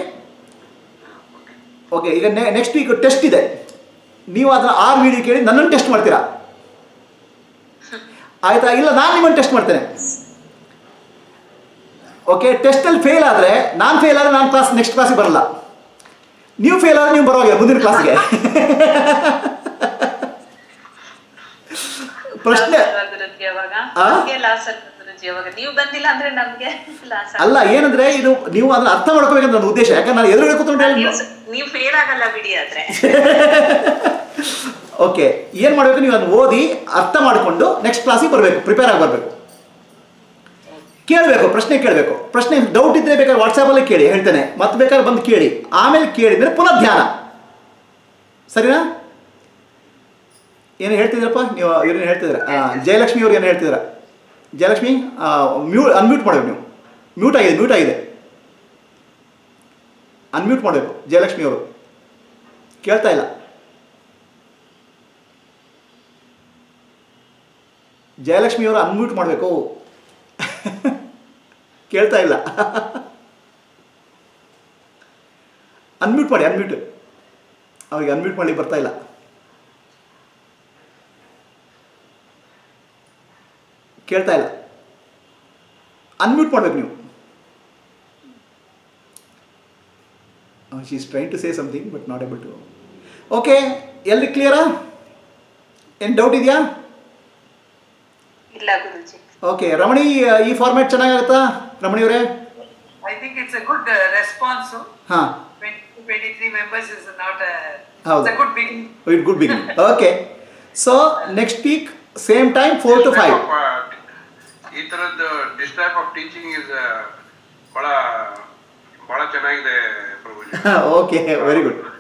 Speaker 1: ಓಕೆ ಈಗ ನೆಕ್ಸ್ಟ್ ವೀಕ್ ಟೆಸ್ಟ್ ಇದೆ ನೀವು ಅದನ್ನ ಆರು ವಿಡಿಯೋ ಕೇಳಿ ನನ್ನನ್ನು ಟೆಸ್ಟ್ ಮಾಡ್ತೀರಾ ಆಯ್ತಾ ಇಲ್ಲ ನಾನು ನಿಮ್ಮನ್ನು ಟೆಸ್ಟ್ ಮಾಡ್ತೇನೆ ಓಕೆ ಟೆಸ್ಟಲ್ಲಿ ಫೇಲ್ ಆದರೆ ನಾನು ಫೇಲ್ ಆದರೆ ನಾನು ಕ್ಲಾಸ್ ನೆಕ್ಸ್ಟ್ ಕ್ಲಾಸಿಗೆ ಬರಲ್ಲ ನೀವು ಫೇಲ್ ಆದರೆ ನೀವು ಬರೋಲ್ಲ ಮುಂದಿನ ಕ್ಲಾಸ್ಗೆ ಪ್ರಶ್ನೆ
Speaker 8: ಗುರುಜಿ ಅವಾಗ
Speaker 1: ಆ?
Speaker 8: ನಮ್ಗೆ ಲಾಸ್ ಅಲ್ಲ ಗುರುಜಿ ಅವಾಗ ನೀವು ಬಂದಿಲ್ಲ ಅಂದ್ರೆ ನಮ್ಗೆ ಲಾಸ್
Speaker 1: ಅಲ್ಲ ಏನಂದ್ರೆ ಇದು ನೀವು ಅದನ್ನ ಅರ್ಥ ಮಾಡ್ಕೋಬೇಕಂತ ನನ್ನ ಉದ್ದೇಶ ಯಾಕಂದ್ರೆ ನಾನು ಎದುರುಗಡೆ ಕೂತ್ಕೊಂಡ್ರೆ
Speaker 8: ನೀವು ಫೇಲ್ ಆಗಲ್ಲ ಬಿಡಿ ಆದ್ರೆ
Speaker 1: ಓಕೆ ಏನು ಮಾಡಬೇಕು ನೀವು ಅದನ್ನ ಓದಿ ಅರ್ಥ ಮಾಡಿಕೊಂಡು ನೆಕ್ಸ್ಟ್ ಕ್ಲಾಸಿಗೆ ಬರಬೇಕು ಪ್ರಿಪೇರ್ ಆಗಿ ಬರಬೇಕು ಕೇಳಬೇಕು ಪ್ರಶ್ನೆ ಕೇಳಬೇಕು ಪ್ರಶ್ನೆ ಡೌಟ್ ಇದ್ದರೆ ಬೇಕಾದ್ರೆ ವಾಟ್ಸಾಪಲ್ಲೇ ಕೇಳಿ ಹೇಳ್ತೇನೆ ಮತ್ತೆ ಬೇಕಾದ್ರೆ ಬಂದು ಕೇಳಿ ಆಮೇಲೆ ಕೇಳಿದ್ರೆ ಪುನಃ ಧ್ಯಾನ ಸರಿನಾ ಏನು ಹೇಳ್ತಿದ್ದೀರಪ್ಪ ನೀವು ಇವ್ರೇನು ಹೇಳ್ತಿದ್ದೀರ ಆ, ಜಯಲಕ್ಷ್ಮಿ ಅವ್ರು ಏನು ಹೇಳ್ತಿದ್ದೀರ ಜಯಲಕ್ಷ್ಮಿ ಮ್ಯೂ ಅನ್ಮ್ಯೂಟ್ ಮಾಡಬೇಕು ನೀವು ಮ್ಯೂಟ್ ಆಗಿದೆ ಮ್ಯೂಟ್ ಆಗಿದೆ ಅನ್ಮ್ಯೂಟ್ ಮಾಡಬೇಕು ಜಯಲಕ್ಷ್ಮಿ ಅವರು ಕೇಳ್ತಾ ಇಲ್ಲ ಜಯಲಕ್ಷ್ಮಿ ಅವರು ಅನ್ಮ್ಯೂಟ್ ಮಾಡಬೇಕು ಕೇಳ್ತಾ ಇಲ್ಲ ಅನ್ಮ್ಯೂಟ್ ಮಾಡಿ ಅನ್ಮ್ಯೂಟ್ ಅವ್ರಿಗೆ ಅನ್ಮ್ಯೂಟ್ ಮಾಡ್ಲಿಕ್ಕೆ ಬರ್ತಾ ಇಲ್ಲ ಕೇಳ್ತಾ ಇಲ್ಲ ಅನ್ಮ್ಯೂಟ್ ಮಾಡ್ಬೇಕು ನೀವು she is train to say something but not able to okay ಎಲ್ರಿ ಕ್ಲಿಯರಾ ಏನು ಡೌಟ್ ಇದೆಯಾ
Speaker 8: ಇಲ್ಲ ಗುರುಜಿ
Speaker 1: ಓಕೆ ರಮಣಿ ಈ ಫಾರ್ಮ್ಯಾಟ್ ಚೆನ್ನಾಗಾಗುತ್ತಾ ರಮಣಿಯವರೇ
Speaker 7: I think it's a good uh, response. so
Speaker 1: ಹಾಂ
Speaker 7: 20 23 members is not a,
Speaker 1: ಹೌದು.
Speaker 7: it's a good beginning.
Speaker 1: It good begin okay so next week same time four to five
Speaker 3: ಈ ತರದ್ದು this type of teaching is ಬಹಳ ಬಹಳ ಚೆನ್ನಾಗಿದೆ ಪ್ರಭುಜಿ
Speaker 1: okay very good